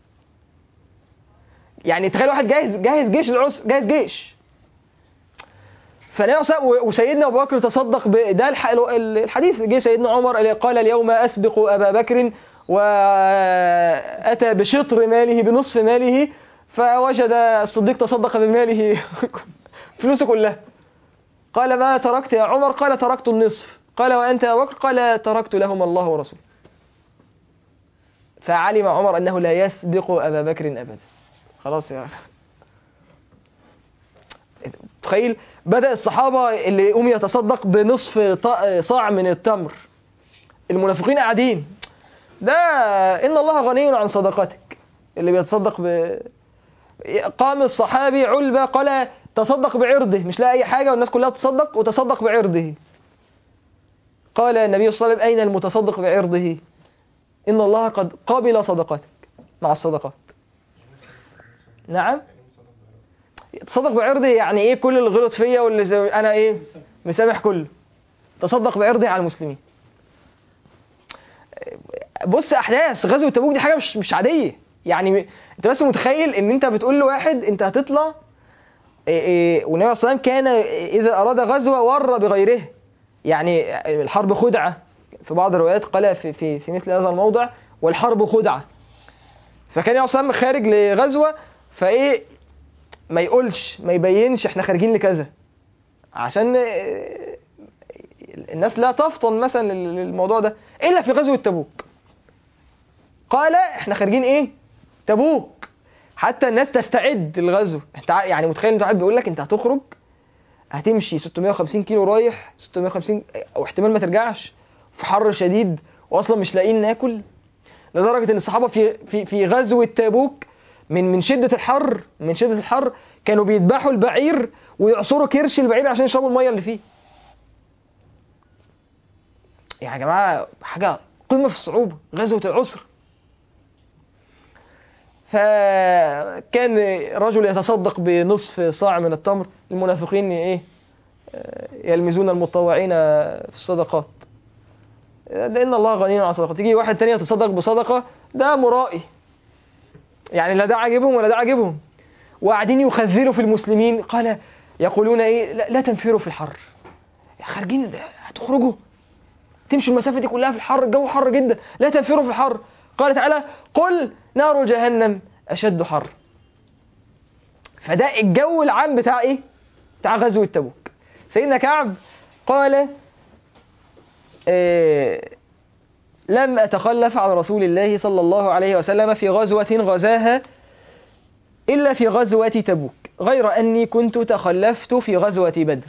يعني تخيل واحد جاهز جاهز جيش العسر جاهز جيش فالنبي صلى الله عليه وسلم وسيدنا ابو بكر تصدق ب... ده الح... الحديث جه سيدنا عمر اللي قال اليوم اسبق ابا بكر واتى بشطر ماله بنصف ماله فوجد الصديق تصدق بماله فلوسه كلها قال ما تركت يا عمر قال تركت النصف قال وانت يا بكر قال تركت لهم الله ورسوله فعلم عمر انه لا يسبق ابا بكر ابدا خلاص يعني تخيل بدأ الصحابة اللي يقوم يتصدق بنصف ط- صاع من التمر المنافقين قاعدين ده إن الله غني عن صدقتك اللي بيتصدق ب قام الصحابي علبة قال تصدق بعرضه مش لاقي أي حاجة والناس كلها تصدق وتصدق بعرضه قال النبي صلى الله عليه وسلم أين المتصدق بعرضه إن الله قد قبل صدقتك مع الصدقات نعم تصدق بعرضي يعني ايه كل اللي غلط فيا واللي زي انا ايه مسامح كله تصدق بعرضي على المسلمين بص احداث غزوه تبوك دي حاجه مش مش عاديه يعني م- انت بس متخيل ان انت بتقول لواحد انت هتطلع إيه إيه، والنبي صلى الله عليه وسلم كان اذا اراد غزوه ور بغيره يعني الحرب خدعه في بعض الروايات قال في في في مثل هذا الموضع والحرب خدعه فكان النبي صلى الله عليه وسلم خارج لغزوه فايه ما يقولش ما يبينش احنا خارجين لكذا عشان إيه، الناس لا تفطن مثلا لل- للموضوع ده الا في غزوه تبوك قال احنا خارجين ايه تبوك حتى الناس تستعد للغزو انت ع- يعني متخيل انت واحد بيقول لك انت هتخرج هتمشي 650 كيلو رايح 650 او احتمال ما ترجعش في حر شديد واصلا مش لاقيين ناكل لدرجه ان الصحابه في في في غزوه تبوك من من شده الحر من شده الحر كانوا بيذبحوا البعير ويعصروا كرش البعير عشان يشربوا الميه اللي فيه يعني يا جماعه حاجه قمه في الصعوبه غزوه العسر فكان رجل يتصدق بنصف صاع من التمر المنافقين ايه آه، يلمزون المتطوعين في الصدقات لان الله غني عن الصدقات تيجي واحد تاني يتصدق بصدقه ده مرائي يعني لا ده عاجبهم ولا ده عاجبهم وقاعدين يخذلوا في المسلمين قال يقولون ايه لا, لا تنفروا في الحر خارجين ده هتخرجوا تمشوا المسافه دي كلها في الحر الجو حر جدا لا تنفروا في الحر قال تعالى قل نار جهنم اشد حر فده الجو العام بتاع ايه بتاع غزوه تبوك سيدنا كعب قال إيه لم أتخلف عن رسول الله صلى الله عليه وسلم في غزوة غزاها إلا في غزوة تبوك غير أني كنت تخلفت في غزوة بدر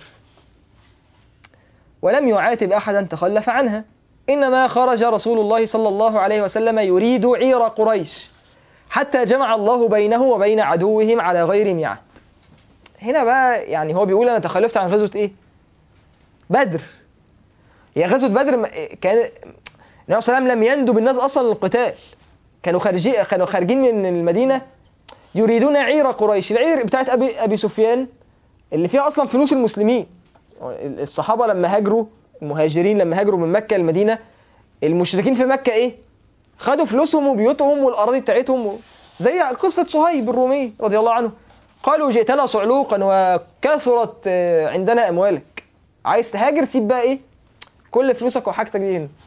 ولم يعاتب أحدا تخلف عنها إنما خرج رسول الله صلى الله عليه وسلم يريد عير قريش حتى جمع الله بينه وبين عدوهم على غير ميعاد هنا بقى يعني هو بيقول أنا تخلفت عن غزوة إيه بدر هي غزوة بدر م- كان النبي صلى الله عليه وسلم لم يندب الناس أصلا للقتال كانوا خارجين كانوا خارجين من المدينة يريدون عير قريش العير بتاعت أبي أبي سفيان اللي فيها أصلا فلوس المسلمين الصحابة لما هاجروا المهاجرين لما هاجروا من مكة المدينة المشركين في مكة إيه خدوا فلوسهم وبيوتهم والأراضي بتاعتهم و... زي قصة صهيب الرومي رضي الله عنه قالوا جئتنا صعلوقا وكثرت آه، عندنا أموالك عايز تهاجر سيب بقى إيه كل فلوسك وحاجتك دي هنا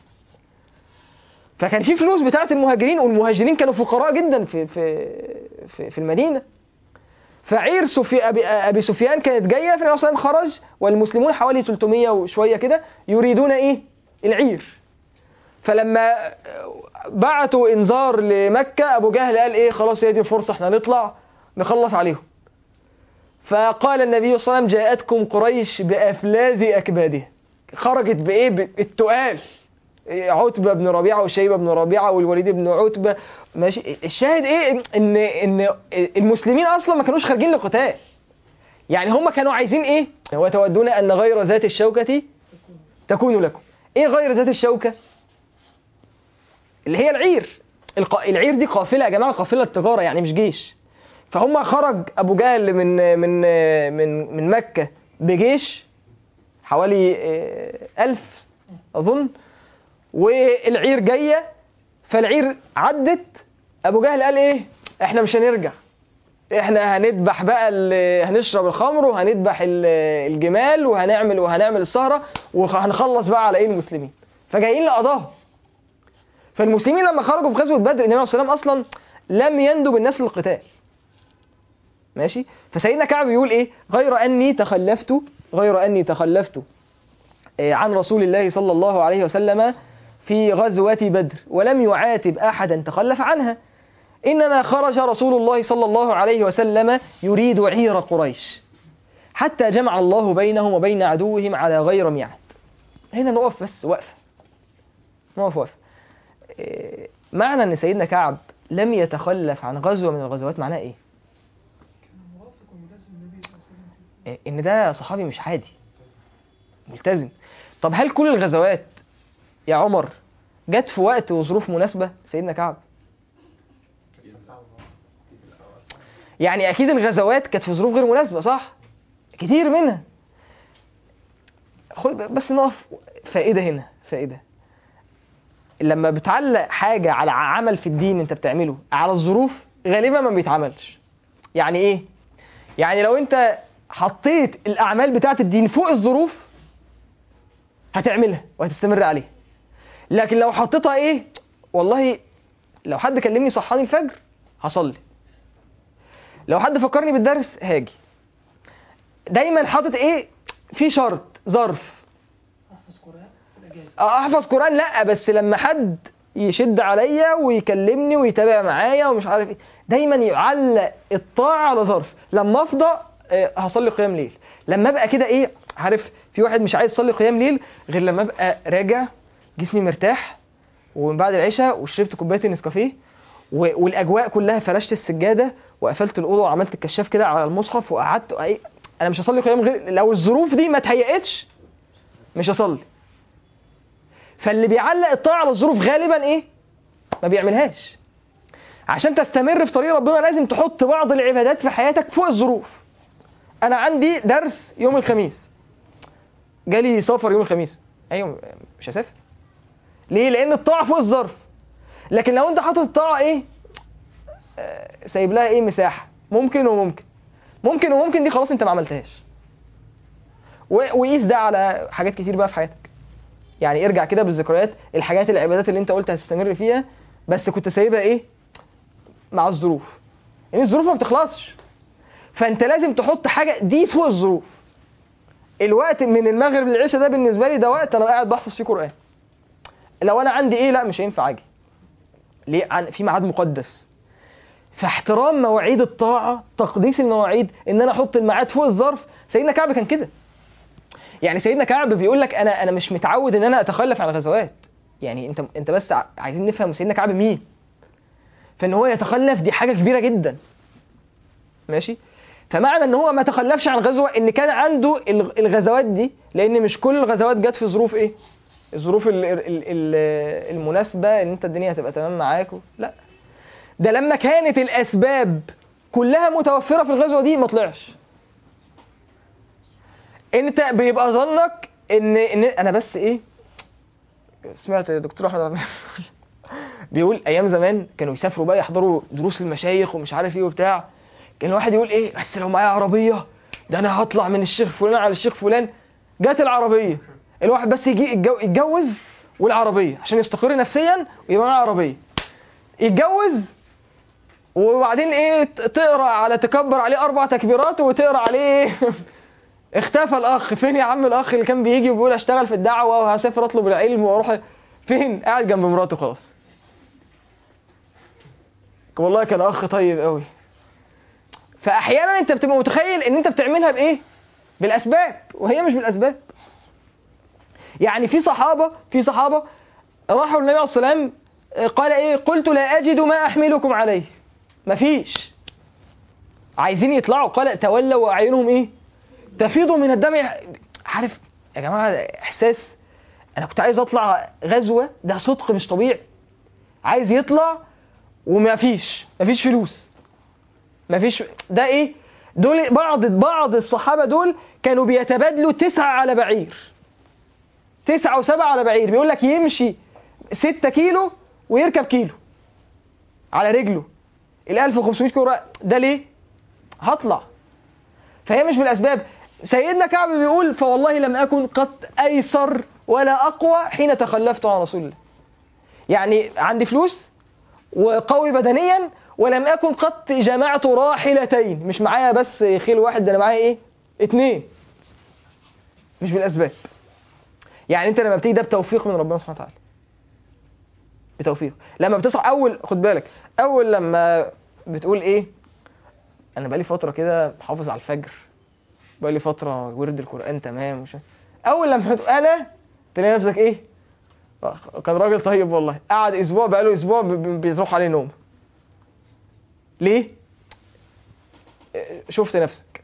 فكان في فلوس بتاعه المهاجرين والمهاجرين كانوا فقراء جدا في في في, في المدينه فعير سفي ابي ابي سفيان كانت جايه فالنبي صلى الله عليه وسلم خرج والمسلمون حوالي 300 وشويه كده يريدون ايه العير فلما بعتوا انذار لمكه ابو جهل قال ايه خلاص هي دي الفرصه احنا نطلع نخلص عليهم فقال النبي صلى الله عليه وسلم جاءتكم قريش بافلاذ اكبادها خرجت بايه بالتقال عتبة بن ربيعة وشيبة بن ربيعة والوليد بن عتبة ماشي الشاهد ايه ان ان المسلمين اصلا ما كانوش خارجين لقتال يعني هم كانوا عايزين ايه وتودون ان غير ذات الشوكة تكون لكم ايه غير ذات الشوكة اللي هي العير الق... العير دي قافلة يا جماعة قافلة تجارة يعني مش جيش فهم خرج ابو جهل من من من من مكة بجيش حوالي آه، ألف أظن والعير جايه فالعير عدت ابو جهل قال ايه احنا مش هنرجع احنا هنذبح بقى ال- هنشرب الخمر وهنذبح ال- الجمال وهنعمل وهنعمل السهره وهنخلص بقى على ايه المسلمين فجايين لقضاهم فالمسلمين لما خرجوا في غزوه بدر النبي صلى الله عليه وسلم اصلا لم يندب الناس للقتال ماشي فسيدنا كعب بيقول ايه غير اني تخلفت غير اني تخلفت آه، عن رسول الله صلى الله عليه وسلم في غزوة بدر ولم يعاتب أحدا تخلف عنها إنما خرج رسول الله صلى الله عليه وسلم يريد عير قريش حتى جمع الله بينهم وبين عدوهم على غير ميعاد هنا نقف بس وقفة نقف وقفة إيه، معنى أن سيدنا كعب لم يتخلف عن غزوة من الغزوات معناه إيه؟ موافق وملازم النبي صلى الله عليه وسلم فيه. إيه، إن ده صحابي مش عادي ملتزم طب هل كل الغزوات يا عمر جت في وقت وظروف مناسبة سيدنا كعب يعني أكيد الغزوات كانت في ظروف غير مناسبة صح كتير منها خد بس نقف فائدة هنا فائدة لما بتعلق حاجه على عمل في الدين انت بتعمله على الظروف غالبا ما بيتعملش يعني ايه يعني لو انت حطيت الاعمال بتاعه الدين فوق الظروف هتعملها وهتستمر عليها لكن لو حطيتها ايه والله لو حد كلمني صحاني الفجر هصلي لو حد فكرني بالدرس هاجي دايما حاطط ايه في شرط ظرف احفظ قران في الاجازه اه احفظ قران لا بس لما حد يشد عليا ويكلمني ويتابع معايا ومش عارف ايه دايما يعلق الطاعه على ظرف لما افضى آه، هصلي قيام ليل لما ابقى كده ايه عارف في واحد مش عايز يصلي قيام ليل غير لما ابقى راجع جسمي مرتاح ومن بعد العشاء وشربت كوبايه النسكافيه و- والاجواء كلها فرشت السجاده وقفلت الاوضه وعملت الكشاف كده على المصحف وقعدت ايه انا مش هصلي قيام غير لو الظروف دي ما اتهيأتش مش هصلي فاللي بيعلق الطاعه على الظروف غالبا ايه ما بيعملهاش عشان تستمر في طريق ربنا لازم تحط بعض العبادات في حياتك فوق الظروف انا عندي درس يوم الخميس جالي سفر يوم الخميس ايوه مش هسافر ليه لان الطاعه فوق الظرف لكن لو انت حاطط الطاعه ايه آه، سايب لها ايه مساحه ممكن وممكن ممكن وممكن دي خلاص انت ما عملتهاش و- وقيس ده على حاجات كتير بقى في حياتك يعني ارجع كده بالذكريات الحاجات العبادات اللي انت قلت هتستمر فيها بس كنت سايبها ايه مع الظروف يعني الظروف ما بتخلصش فانت لازم تحط حاجه دي فوق الظروف الوقت من المغرب للعشاء ده بالنسبه لي ده وقت انا قاعد بحفظ فيه قران لو انا عندي ايه لا مش هينفع اجي ليه عن في ميعاد مقدس فاحترام مواعيد الطاعه تقديس المواعيد ان انا احط الميعاد فوق الظرف سيدنا كعب كان كده يعني سيدنا كعب بيقول لك انا انا مش متعود ان انا اتخلف عن الغزوات يعني انت انت بس ع- عايزين نفهم سيدنا كعب مين فان هو يتخلف دي حاجه كبيره جدا ماشي فمعنى ان هو ما تخلفش عن غزوه ان كان عنده الغ- الغزوات دي لان مش كل الغزوات جت في ظروف ايه الظروف ال- ال- ال- المناسبه ان انت الدنيا هتبقى تمام معاك و- لا ده لما كانت الاسباب كلها متوفره في الغزوه دي ما طلعش انت بيبقى ظنك ان ان انا بس ايه سمعت دكتور احمد عبد الرحمن بيقول ايام زمان كانوا يسافروا بقى يحضروا دروس المشايخ ومش عارف ايه وبتاع كان الواحد يقول ايه بس لو معايا عربيه ده انا هطلع من الشيخ فلان على الشيخ فلان جت العربيه الواحد بس يجي يتجو- يتجوز والعربيه عشان يستقر نفسيا ويبقى معاه عربيه يتجوز وبعدين ايه ت- تقرا على تكبر عليه اربع تكبيرات وتقرا عليه ايه اختفى الاخ فين يا عم الاخ اللي كان بيجي وبيقول اشتغل في الدعوه وهسافر اطلب العلم واروح فين قاعد جنب مراته خلاص والله كان اخ طيب قوي فاحيانا انت بتبقى متخيل ان انت بتعملها بايه بالاسباب وهي مش بالاسباب يعني في صحابه في صحابه راحوا للنبي عليه الصلاه والسلام آه، قال ايه قلت لا اجد ما احملكم عليه مفيش عايزين يطلعوا قال تولوا واعينهم ايه تفيض من الدمع عارف يا جماعه احساس انا كنت عايز اطلع غزوه ده صدق مش طبيعي عايز يطلع وما فيش ما فيش فلوس ما فيش ده ايه دول بعض بعض الصحابه دول كانوا بيتبادلوا تسعة على بعير تسعة وسبعة على بعير بيقول لك يمشي ستة كيلو ويركب كيلو على رجله ال 1500 كيلو ده ليه؟ هطلع فهي مش بالاسباب سيدنا كعب بيقول فوالله لم اكن قد ايسر ولا اقوى حين تخلفت عن رسول الله يعني عندي فلوس وقوي بدنيا ولم اكن قد جمعت راحلتين مش معايا بس خيل واحد ده انا معايا ايه اتنين مش بالاسباب يعني انت لما بتيجي ده بتوفيق من ربنا سبحانه وتعالى بتوفيق لما بتصحى اول خد بالك اول لما بتقول ايه انا بقالي فتره كده حافظ على الفجر بقالي فتره ورد القران تمام مش اول لما تقول انا تلاقي نفسك ايه آه، كان راجل طيب والله قعد اسبوع بقاله اسبوع ب- ب- بيروح عليه نوم ليه آه، شفت نفسك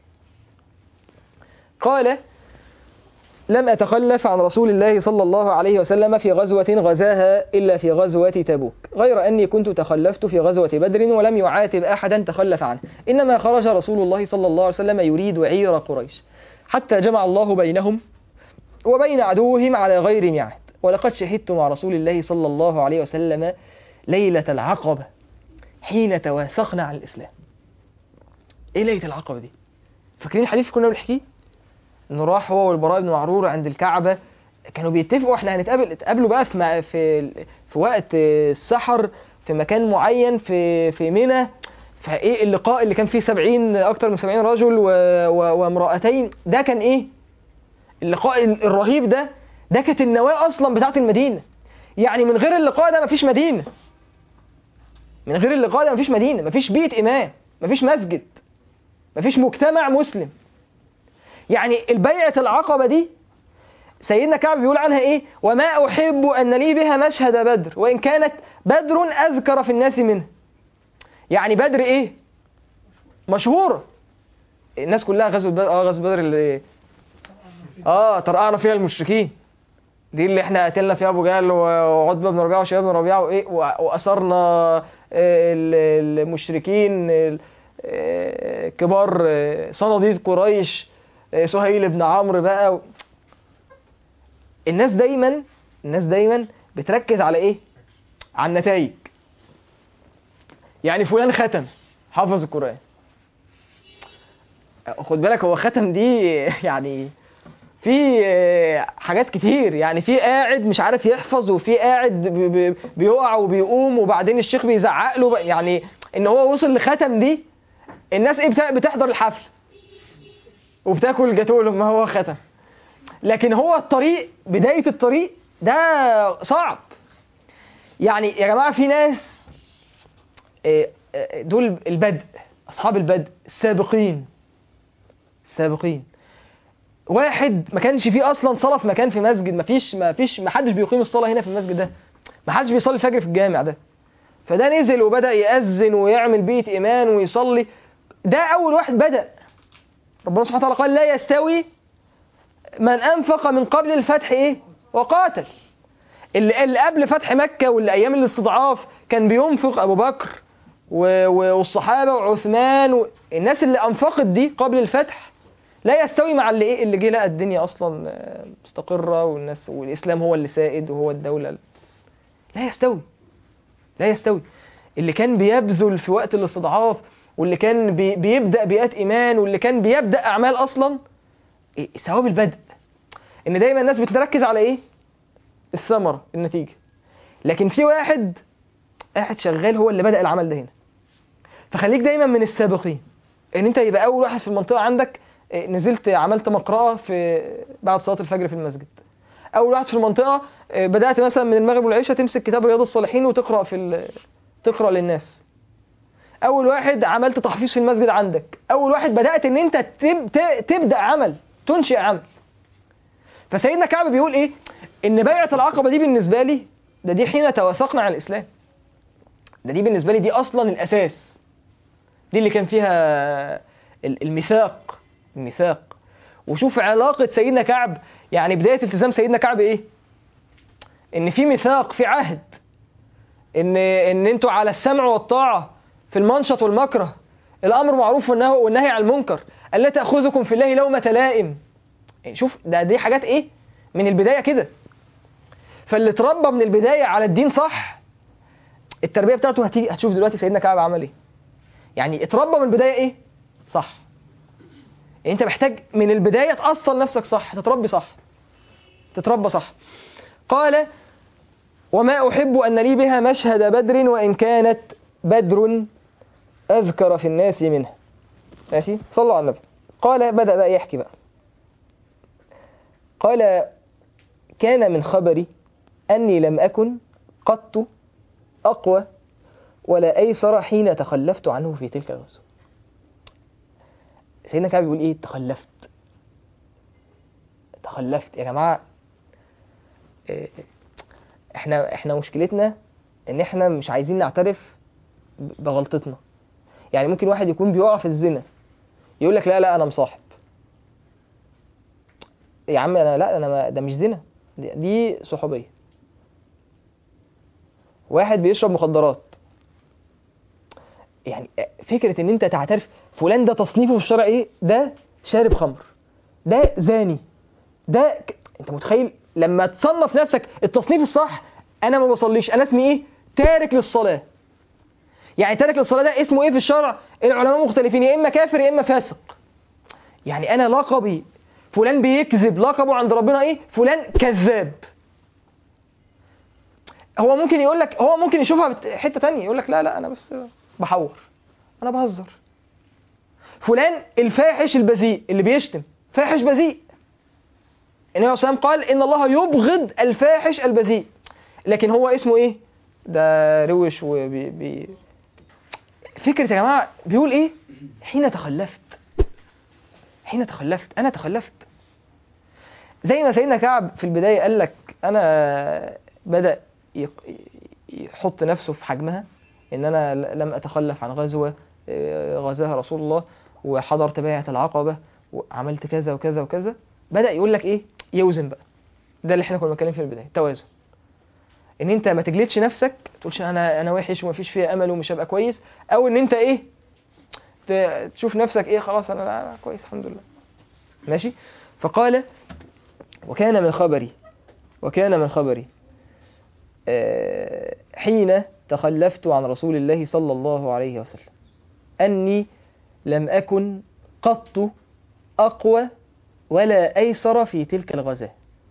قال لم أتخلف عن رسول الله صلى الله عليه وسلم في غزوة غزاها إلا في غزوة تبوك غير أني كنت تخلفت في غزوة بدر ولم يعاتب أحدا تخلف عنه إنما خرج رسول الله صلى الله عليه وسلم يريد عير قريش حتى جمع الله بينهم وبين عدوهم على غير ميعاد ولقد شهدت مع رسول الله صلى الله عليه وسلم ليلة العقبة حين تواثقنا على الإسلام إيه ليلة العقبة دي؟ فاكرين الحديث كنا بنحكيه؟ إنه راح هو والبراء بن معرور عند الكعبة كانوا بيتفقوا احنا هنتقابل اتقابلوا بقى في م- في في وقت السحر في مكان معين في في منى فايه اللقاء اللي كان فيه 70 اكتر من 70 رجل و... و... وامرأتين ده كان ايه اللقاء ال- الرهيب ده ده كانت النواة اصلا بتاعت المدينة يعني من غير اللقاء ده مفيش مدينة من غير اللقاء ده مفيش مدينة مفيش بيت إمام مفيش مسجد مفيش مجتمع مسلم يعني البيعة العقبة دي سيدنا كعب بيقول عنها ايه وما احب ان لي بها مشهد بدر وان كانت بدر اذكر في الناس منه يعني بدر ايه مشهورة الناس كلها غزوة بدر اه غزوة بدر اللي اه طرقعنا فيها المشركين دي اللي احنا قتلنا فيها ابو جهل وعتبة بن ربيعة وشباب بن ربيعة وايه و- واسرنا آه، ال- المشركين ال- آه، كبار آه، صناديد قريش آه، سهيل بن عمرو بقى و- الناس دايما الناس دايما بتركز على ايه على النتائج يعني فلان ختم حافظ القرآن خد بالك هو ختم دي يعني في آه، حاجات كتير يعني في قاعد مش عارف يحفظ وفي قاعد بي- بي- بيقع وبيقوم وبعدين الشيخ بيزعق له يعني ان هو وصل لختم دي الناس ايه بتا- بتحضر الحفل وبتاكل جاتوه لما هو ختم لكن هو الطريق بداية الطريق ده صعب يعني يا جماعة في ناس آه، آه، دول البدء أصحاب البدء السابقين السابقين واحد ما كانش فيه أصلا صلاة في مكان في مسجد ما فيش ما فيش ما حدش بيقيم الصلاة هنا في المسجد ده ما حدش بيصلي الفجر في الجامع ده فده نزل وبدأ يأذن ويعمل بيت إيمان ويصلي ده أول واحد بدأ ربنا سبحانه وتعالى قال لا يستوي من أنفق من قبل الفتح إيه؟ وقاتل اللي, اللي قبل فتح مكة واللي أيام الاستضعاف كان بينفق أبو بكر و- و- والصحابة وعثمان و... الناس اللي أنفقت دي قبل الفتح لا يستوي مع اللي إيه اللي جه لقى الدنيا أصلا آه، مستقرة والناس والإسلام هو اللي سائد وهو الدولة ال- لا يستوي لا يستوي اللي كان بيبذل في وقت الاستضعاف واللي كان بي... بيبدأ بيئات إيمان واللي كان بيبدأ أعمال أصلا إيه؟ ثواب البدء ان دايما الناس بتركز على ايه الثمره النتيجه لكن في واحد قاعد شغال هو اللي بدأ العمل ده هنا فخليك دايما من السابقين ان انت يبقى اول واحد في المنطقه عندك إيه، نزلت عملت مقرأة في بعد صلاة الفجر في المسجد اول واحد في المنطقه إيه، بدأت مثلا من المغرب والعشاء تمسك كتاب رياض الصالحين وتقرأ في ال... تقرأ للناس اول واحد عملت تحفيظ في المسجد عندك اول واحد بدأت ان انت تب... ت- تبدأ عمل تنشئ عمل فسيدنا كعب بيقول ايه ان بيعة العقبة دي بالنسبة لي ده دي حين توافقنا على الاسلام ده دي بالنسبة لي دي اصلا الاساس دي اللي كان فيها ال- الميثاق الميثاق وشوف علاقة سيدنا كعب يعني بداية التزام سيدنا كعب ايه ان في ميثاق في عهد ان ان انتوا على السمع والطاعة في المنشط والمكره الامر معروف والنهي والنهي عن المنكر الا تاخذكم في الله لومة لائم يعني شوف ده دي حاجات ايه من البدايه كده فاللي اتربى من البدايه على الدين صح التربيه بتاعته هتيجي هتشوف دلوقتي سيدنا كعب عمل ايه يعني اتربى من البدايه ايه صح يعني انت محتاج من البدايه تاصل نفسك صح تتربي صح تتربى صح قال وما احب ان لي بها مشهد بدر وان كانت بدر اذكر في الناس منه ماشي صلوا على النبي قال بدا بقى يحكي بقى قال كان من خبري أني لم أكن قط أقوى ولا أيسر حين تخلفت عنه في تلك الغزوة سيدنا كعب بيقول إيه تخلفت تخلفت يا جماعة إيه، إحنا إحنا مشكلتنا إن إحنا مش عايزين نعترف ب- بغلطتنا يعني ممكن واحد يكون بيقع في الزنا يقول لك لا لا أنا مصاحب يا عم انا لا انا ما ده مش زنا دي, دي صحوبيه واحد بيشرب مخدرات يعني فكره ان انت تعترف فلان ده تصنيفه في الشرع ايه ده شارب خمر ده زاني ده ك... انت متخيل لما تصنف نفسك التصنيف الصح انا ما بصليش انا اسمي ايه تارك للصلاه يعني تارك للصلاه ده اسمه ايه في الشرع العلماء مختلفين يا اما كافر يا اما فاسق يعني انا لقبي فلان بيكذب لقبه عند ربنا ايه فلان كذاب هو ممكن يقول لك هو ممكن يشوفها بت- حته تانية يقول لك لا لا انا بس بحور انا بهزر فلان الفاحش البذيء اللي بيشتم فاحش بذيء النبي صلى الله عليه وسلم قال ان الله يبغض الفاحش البذيء لكن هو اسمه ايه ده روش وبي بي فكرة يا جماعة بيقول ايه حين تخلفت حين تخلفت انا تخلفت زي ما سيدنا كعب في البداية قال لك انا بدأ يق- يحط نفسه في حجمها ان انا ل- لم اتخلف عن غزوة آه، غزاها رسول الله وحضرت بيعة العقبة وعملت كذا وكذا وكذا بدأ يقول لك ايه يوزن بقى ده اللي احنا كنا بنتكلم فيه في البداية توازن ان انت ما تجلدش نفسك ما تقولش انا انا وحش ومفيش فيها امل ومش هبقى كويس او ان انت ايه ت- تشوف نفسك ايه خلاص انا لا كويس الحمد لله ماشي فقال وكان من خبري وكان من خبري آه، حين تخلفت عن رسول الله صلى الله عليه وسلم أني لم أكن قط أقوى ولا أيسر في تلك الغزاة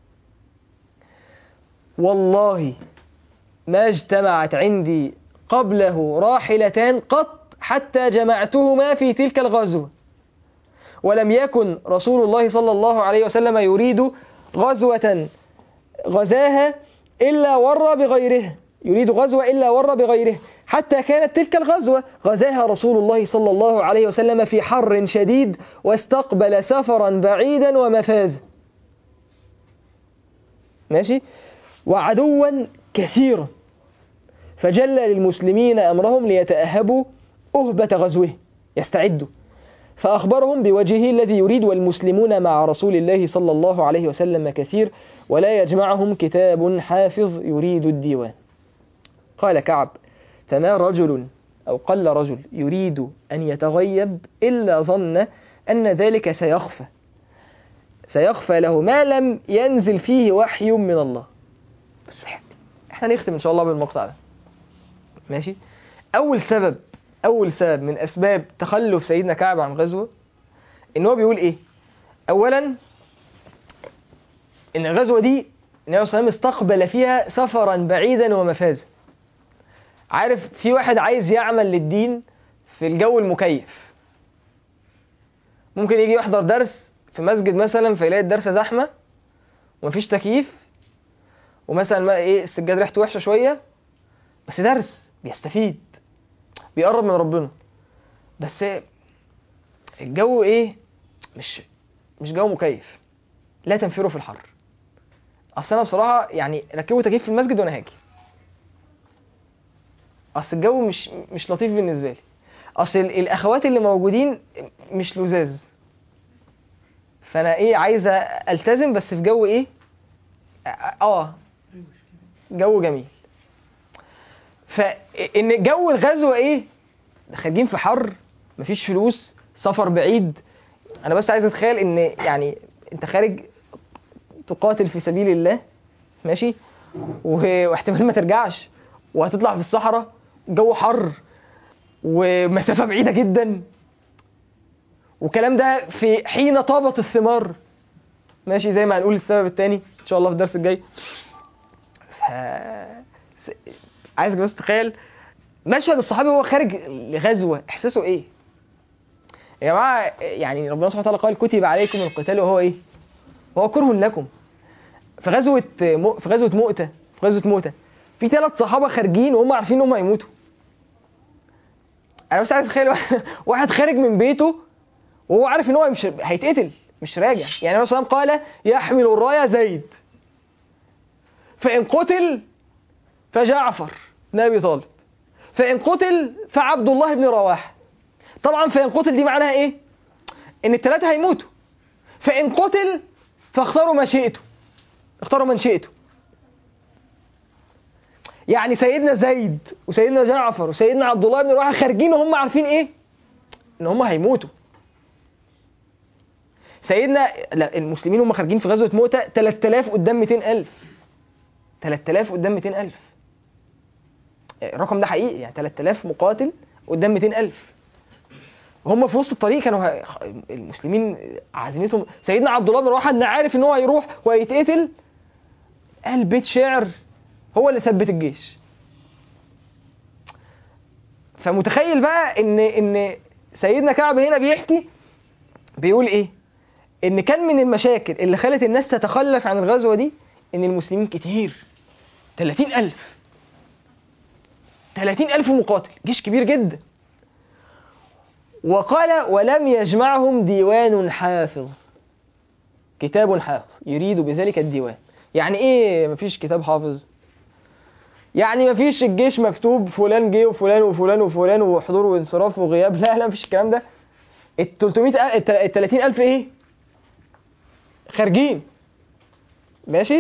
والله ما اجتمعت عندي قبله راحلتان قط حتى جمعتهما في تلك الغزوة ولم يكن رسول الله صلى الله عليه وسلم يريد غزوة غزاها إلا ور بغيرها يريد غزوة إلا ور بغيره حتى كانت تلك الغزوة غزاها رسول الله صلى الله عليه وسلم في حر شديد واستقبل سفرا بعيدا ومفازا ماشي وعدوا كثيرا فجل للمسلمين أمرهم ليتأهبوا أهبة غزوه يستعدوا فأخبرهم بوجهه الذي يريد والمسلمون مع رسول الله صلى الله عليه وسلم كثير ولا يجمعهم كتاب حافظ يريد الديوان قال كعب فما رجل أو قل رجل يريد أن يتغيب إلا ظن أن ذلك سيخفى سيخفى له ما لم ينزل فيه وحي من الله بس احنا نختم ان شاء الله بالمقطع ده ماشي اول سبب اول سبب من اسباب تخلف سيدنا كعب عن غزوه ان هو بيقول ايه اولا ان الغزوه دي النبي صلى الله عليه وسلم استقبل فيها سفرا بعيدا ومفازا عارف في واحد عايز يعمل للدين في الجو المكيف ممكن يجي يحضر درس في مسجد مثلا فيلاقي الدرس زحمه ومفيش تكييف ومثلا ما ايه السجاد ريحته وحشه شويه بس درس بيستفيد بيقرب من ربنا بس الجو ايه مش مش جو مكيف لا تنفروا في الحر اصل انا بصراحه يعني ركبوا تكييف في المسجد وانا هاجي اصل الجو مش مش لطيف بالنسبه لي اصل ال- الاخوات اللي موجودين مش لزاز فانا ايه عايزه التزم بس في جو ايه اه جو جميل فان جو الغزوه ايه خارجين في حر مفيش فلوس سفر بعيد انا بس عايز اتخيل ان يعني انت خارج تقاتل في سبيل الله ماشي و- واحتمال ما ترجعش وهتطلع في الصحراء جو حر ومسافه بعيده جدا والكلام ده في حين طابت الثمار ماشي زي ما هنقول السبب الثاني ان شاء الله في الدرس الجاي ف... س- عايزك بس تتخيل مشهد الصحابي وهو خارج لغزوه احساسه ايه يا جماعه يعني ربنا سبحانه وتعالى قال كتب عليكم القتال وهو ايه وهو كره لكم في غزوه م... في غزوه مؤته في غزوه مؤته في ثلاث صحابه خارجين وهم عارفين ان هم هيموتوا انا بس عايز اتخيل واحد- واحد خارج من بيته وهو عارف ان هو مش هيتقتل مش راجع يعني النبي صلى الله عليه وسلم قال يحمل الرايه زيد فان قتل فجعفر بن ابي طالب فان قتل فعبد الله بن رواحه طبعا فان قتل دي معناها ايه ان الثلاثه هيموتوا فان قتل فاختاروا ما شئتوا اختاروا من شئتوا يعني سيدنا زيد وسيدنا جعفر وسيدنا عبد الله بن رواحه خارجين وهم عارفين ايه ان هم هيموتوا سيدنا لا المسلمين هم خارجين في غزوه مؤتة 3000 قدام 200000 3000 قدام 200000 الرقم ده حقيقي يعني 3000 مقاتل قدام 200000 هم في وسط الطريق كانوا ه- المسلمين عزيمتهم سيدنا عبد الله بن رواحه ان عارف ان هو هيروح وهيتقتل قال بيت شعر هو اللي ثبت الجيش فمتخيل بقى ان ان سيدنا كعب هنا بيحكي بيقول ايه ان كان من المشاكل اللي خلت الناس تتخلف عن الغزوه دي ان المسلمين كتير 30000 30000 مقاتل جيش كبير جدا وقال ولم يجمعهم ديوان حافظ كتاب حافظ يريد بذلك الديوان يعني ايه مفيش كتاب حافظ يعني مفيش الجيش مكتوب فلان جه وفلان وفلان وفلان وحضور وانصراف وغياب لا لا مفيش الكلام ده ال 300 ال 30000 ايه خارجين ماشي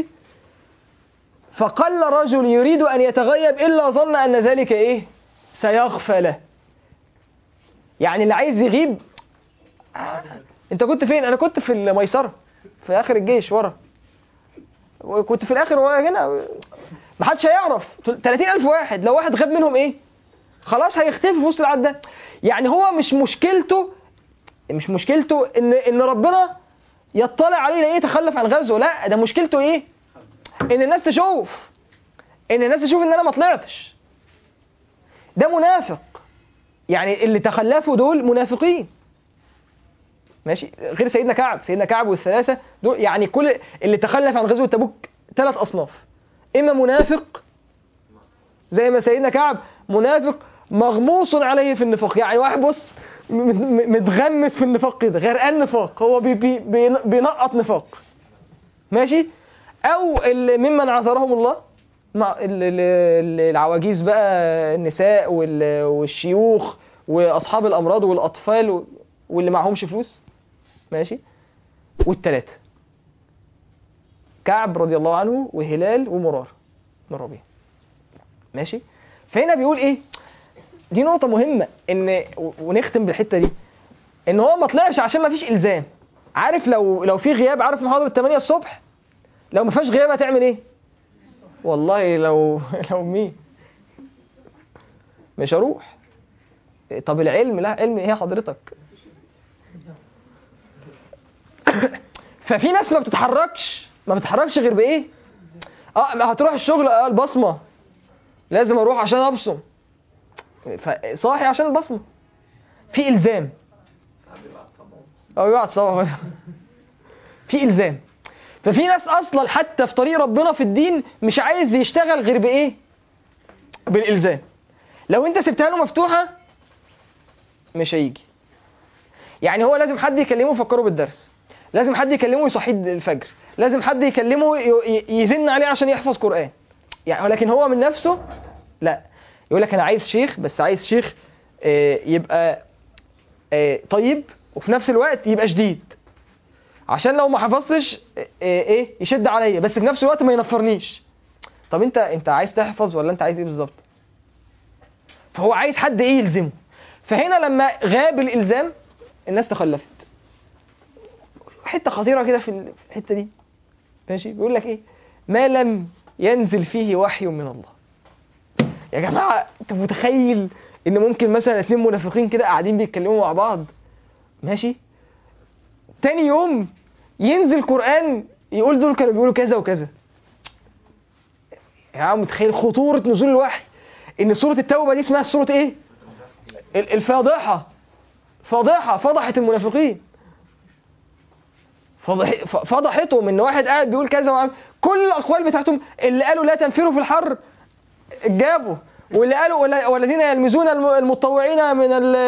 فقل رجل يريد ان يتغيب الا ظن ان ذلك ايه سيغفى له يعني اللي عايز يغيب آه، انت كنت فين انا كنت في الميسره في اخر الجيش ورا وكنت في الاخر ورا هنا ما حدش هيعرف 30000 واحد لو واحد غاب منهم ايه خلاص هيختفي في وسط العدد ده يعني هو مش مشكلته مش مشكلته ان ان ربنا يطلع عليه يلاقيه تخلف عن غزوه لا ده مشكلته ايه ان الناس تشوف ان الناس تشوف ان انا ما طلعتش ده منافق يعني اللي تخلفوا دول منافقين ماشي غير سيدنا كعب سيدنا كعب والثلاثه دول يعني كل اللي تخلف عن غزوه تبوك ثلاث اصناف اما منافق زي ما سيدنا كعب منافق مغموس عليه في النفاق يعني واحد بص م- م- متغمس في النفاق كده غرقان نفاق هو بي بي بي بينقط نفاق ماشي او اللي ممن عذرهم الله مع ال- ال- ال- العواجيز بقى النساء وال- والشيوخ واصحاب الامراض والاطفال و- واللي معهمش فلوس ماشي والتلاتة كعب رضي الله عنه وهلال ومرار بن ربيع ماشي فهنا بيقول ايه دي نقطة مهمة ان و- ونختم بالحتة دي ان هو ما طلعش عشان ما فيش الزام عارف لو لو في غياب عارف محاضرة 8 الصبح لو ما فيهاش غياب هتعمل ايه والله لو لو مين مش هروح طب العلم لا علم ايه حضرتك ففي ناس ما بتتحركش ما بتتحركش غير بايه اه ما هتروح الشغل اه البصمه لازم اروح عشان ابصم ف- صاحي عشان البصمه في الزام او يقعد صباح في الزام ففي ناس اصلا حتى في طريق ربنا في الدين مش عايز يشتغل غير بايه بالالزام لو انت سبتها له مفتوحه مش هيجي يعني هو لازم حد يكلمه يفكره بالدرس لازم حد يكلمه يصحيه الفجر لازم حد يكلمه ي- ي- يزن عليه عشان يحفظ قرآن يعني لكن هو من نفسه لا يقول لك انا عايز شيخ بس عايز شيخ آه، يبقى آه، طيب وفي نفس الوقت يبقى شديد عشان لو ما حفظتش آه، آه، ايه يشد عليا بس في نفس الوقت ما ينفرنيش طب انت انت عايز تحفظ ولا انت عايز ايه بالظبط فهو عايز حد ايه يلزمه فهنا لما غاب الالزام الناس تخلفت حته خطيره كده في ال- في الحته دي ماشي بيقول لك ايه ما لم ينزل فيه وحي من الله يا جماعه انت متخيل ان ممكن مثلا اتنين منافقين كده قاعدين بيتكلموا مع بعض ماشي تاني يوم ينزل قرآن يقول دول كانوا بيقولوا كذا وكذا يا عم متخيل خطورة نزول الوحي ان سورة التوبة دي اسمها سورة ايه ال- الفاضحة فاضحة فضحت المنافقين فضح ف- فضحتهم ان واحد قاعد بيقول كذا وعم كل الاقوال بتاعتهم اللي قالوا لا تنفروا في الحر جابوا واللي قالوا ولا- والذين يلمزون الم- المتطوعين من ال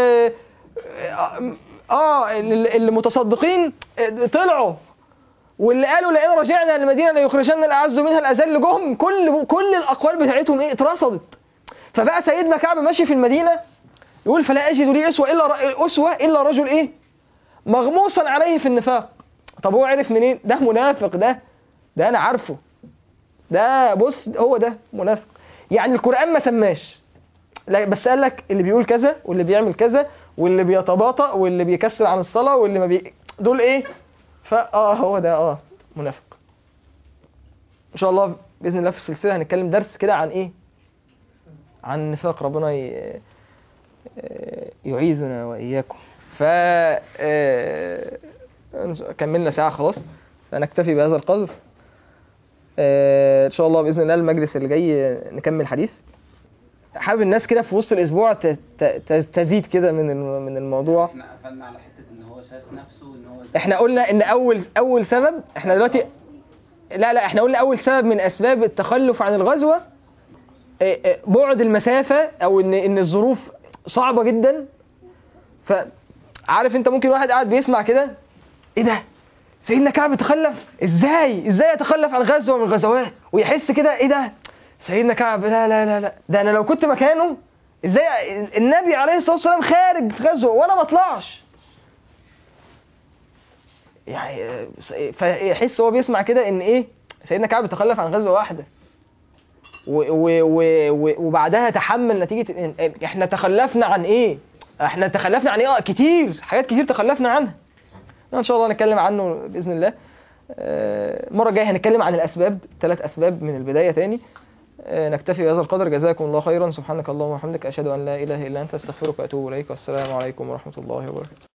اه ال- المتصدقين طلعوا واللي قالوا لئن رجعنا للمدينه ليخرجن الاعز منها الاذل جم كل كل الاقوال بتاعتهم ايه اترصدت فبقى سيدنا كعب ماشي في المدينه يقول فلا اجد لي اسوه الا ر- اسوه الا رجل ايه مغموسا عليه في النفاق طب هو عرف منين ده منافق ده ده انا عارفه ده بص هو ده منافق يعني القران ما سماش لا بس قال لك اللي بيقول كذا واللي بيعمل كذا واللي بيتباطأ واللي بيكسل عن الصلاه واللي ما بي... دول ايه فا اه هو ده اه منافق ان شاء الله باذن الله في السلسله هنتكلم درس كده عن ايه عن النفاق ربنا ي... آه، يعيذنا واياكم ف آه، كملنا ساعه خلاص فنكتفي بهذا القدر آه، ان شاء الله باذن الله المجلس اللي جاي نكمل حديث حابب الناس كده في وسط الاسبوع ت- ت- ت- تزيد كده من الم- من الموضوع احنا قفلنا على حته ان هو شايف نفسه ان هو احنا قلنا ان اول اول سبب احنا دلوقتي لا لا احنا قلنا اول سبب من اسباب التخلف عن الغزوه اه، اه، بعد المسافه او ان ان الظروف صعبه جدا ف عارف انت ممكن واحد قاعد بيسمع كده ايه ده سيدنا كعب تخلف ازاي ازاي يتخلف عن غزوه من الغزوات ويحس كده ايه ده سيدنا كعب لا لا لا لا ده انا لو كنت مكانه ازاي النبي عليه الصلاه والسلام خارج في غزوه وانا ما اطلعش يعني آه، فيحس هو بيسمع كده ان ايه سيدنا كعب تخلف عن غزوه واحده و و و و وبعدها تحمل نتيجه إن- احنا تخلفنا عن ايه احنا تخلفنا عن ايه آه، كتير حاجات كتير تخلفنا عنها ان شاء الله نتكلم عنه باذن الله آه، المره الجايه هنتكلم عن الاسباب ثلاث اسباب من البدايه تاني آه، نكتفي بهذا القدر جزاكم الله خيرا سبحانك اللهم وبحمدك اشهد ان لا اله الا انت استغفرك واتوب اليك والسلام عليكم ورحمه الله وبركاته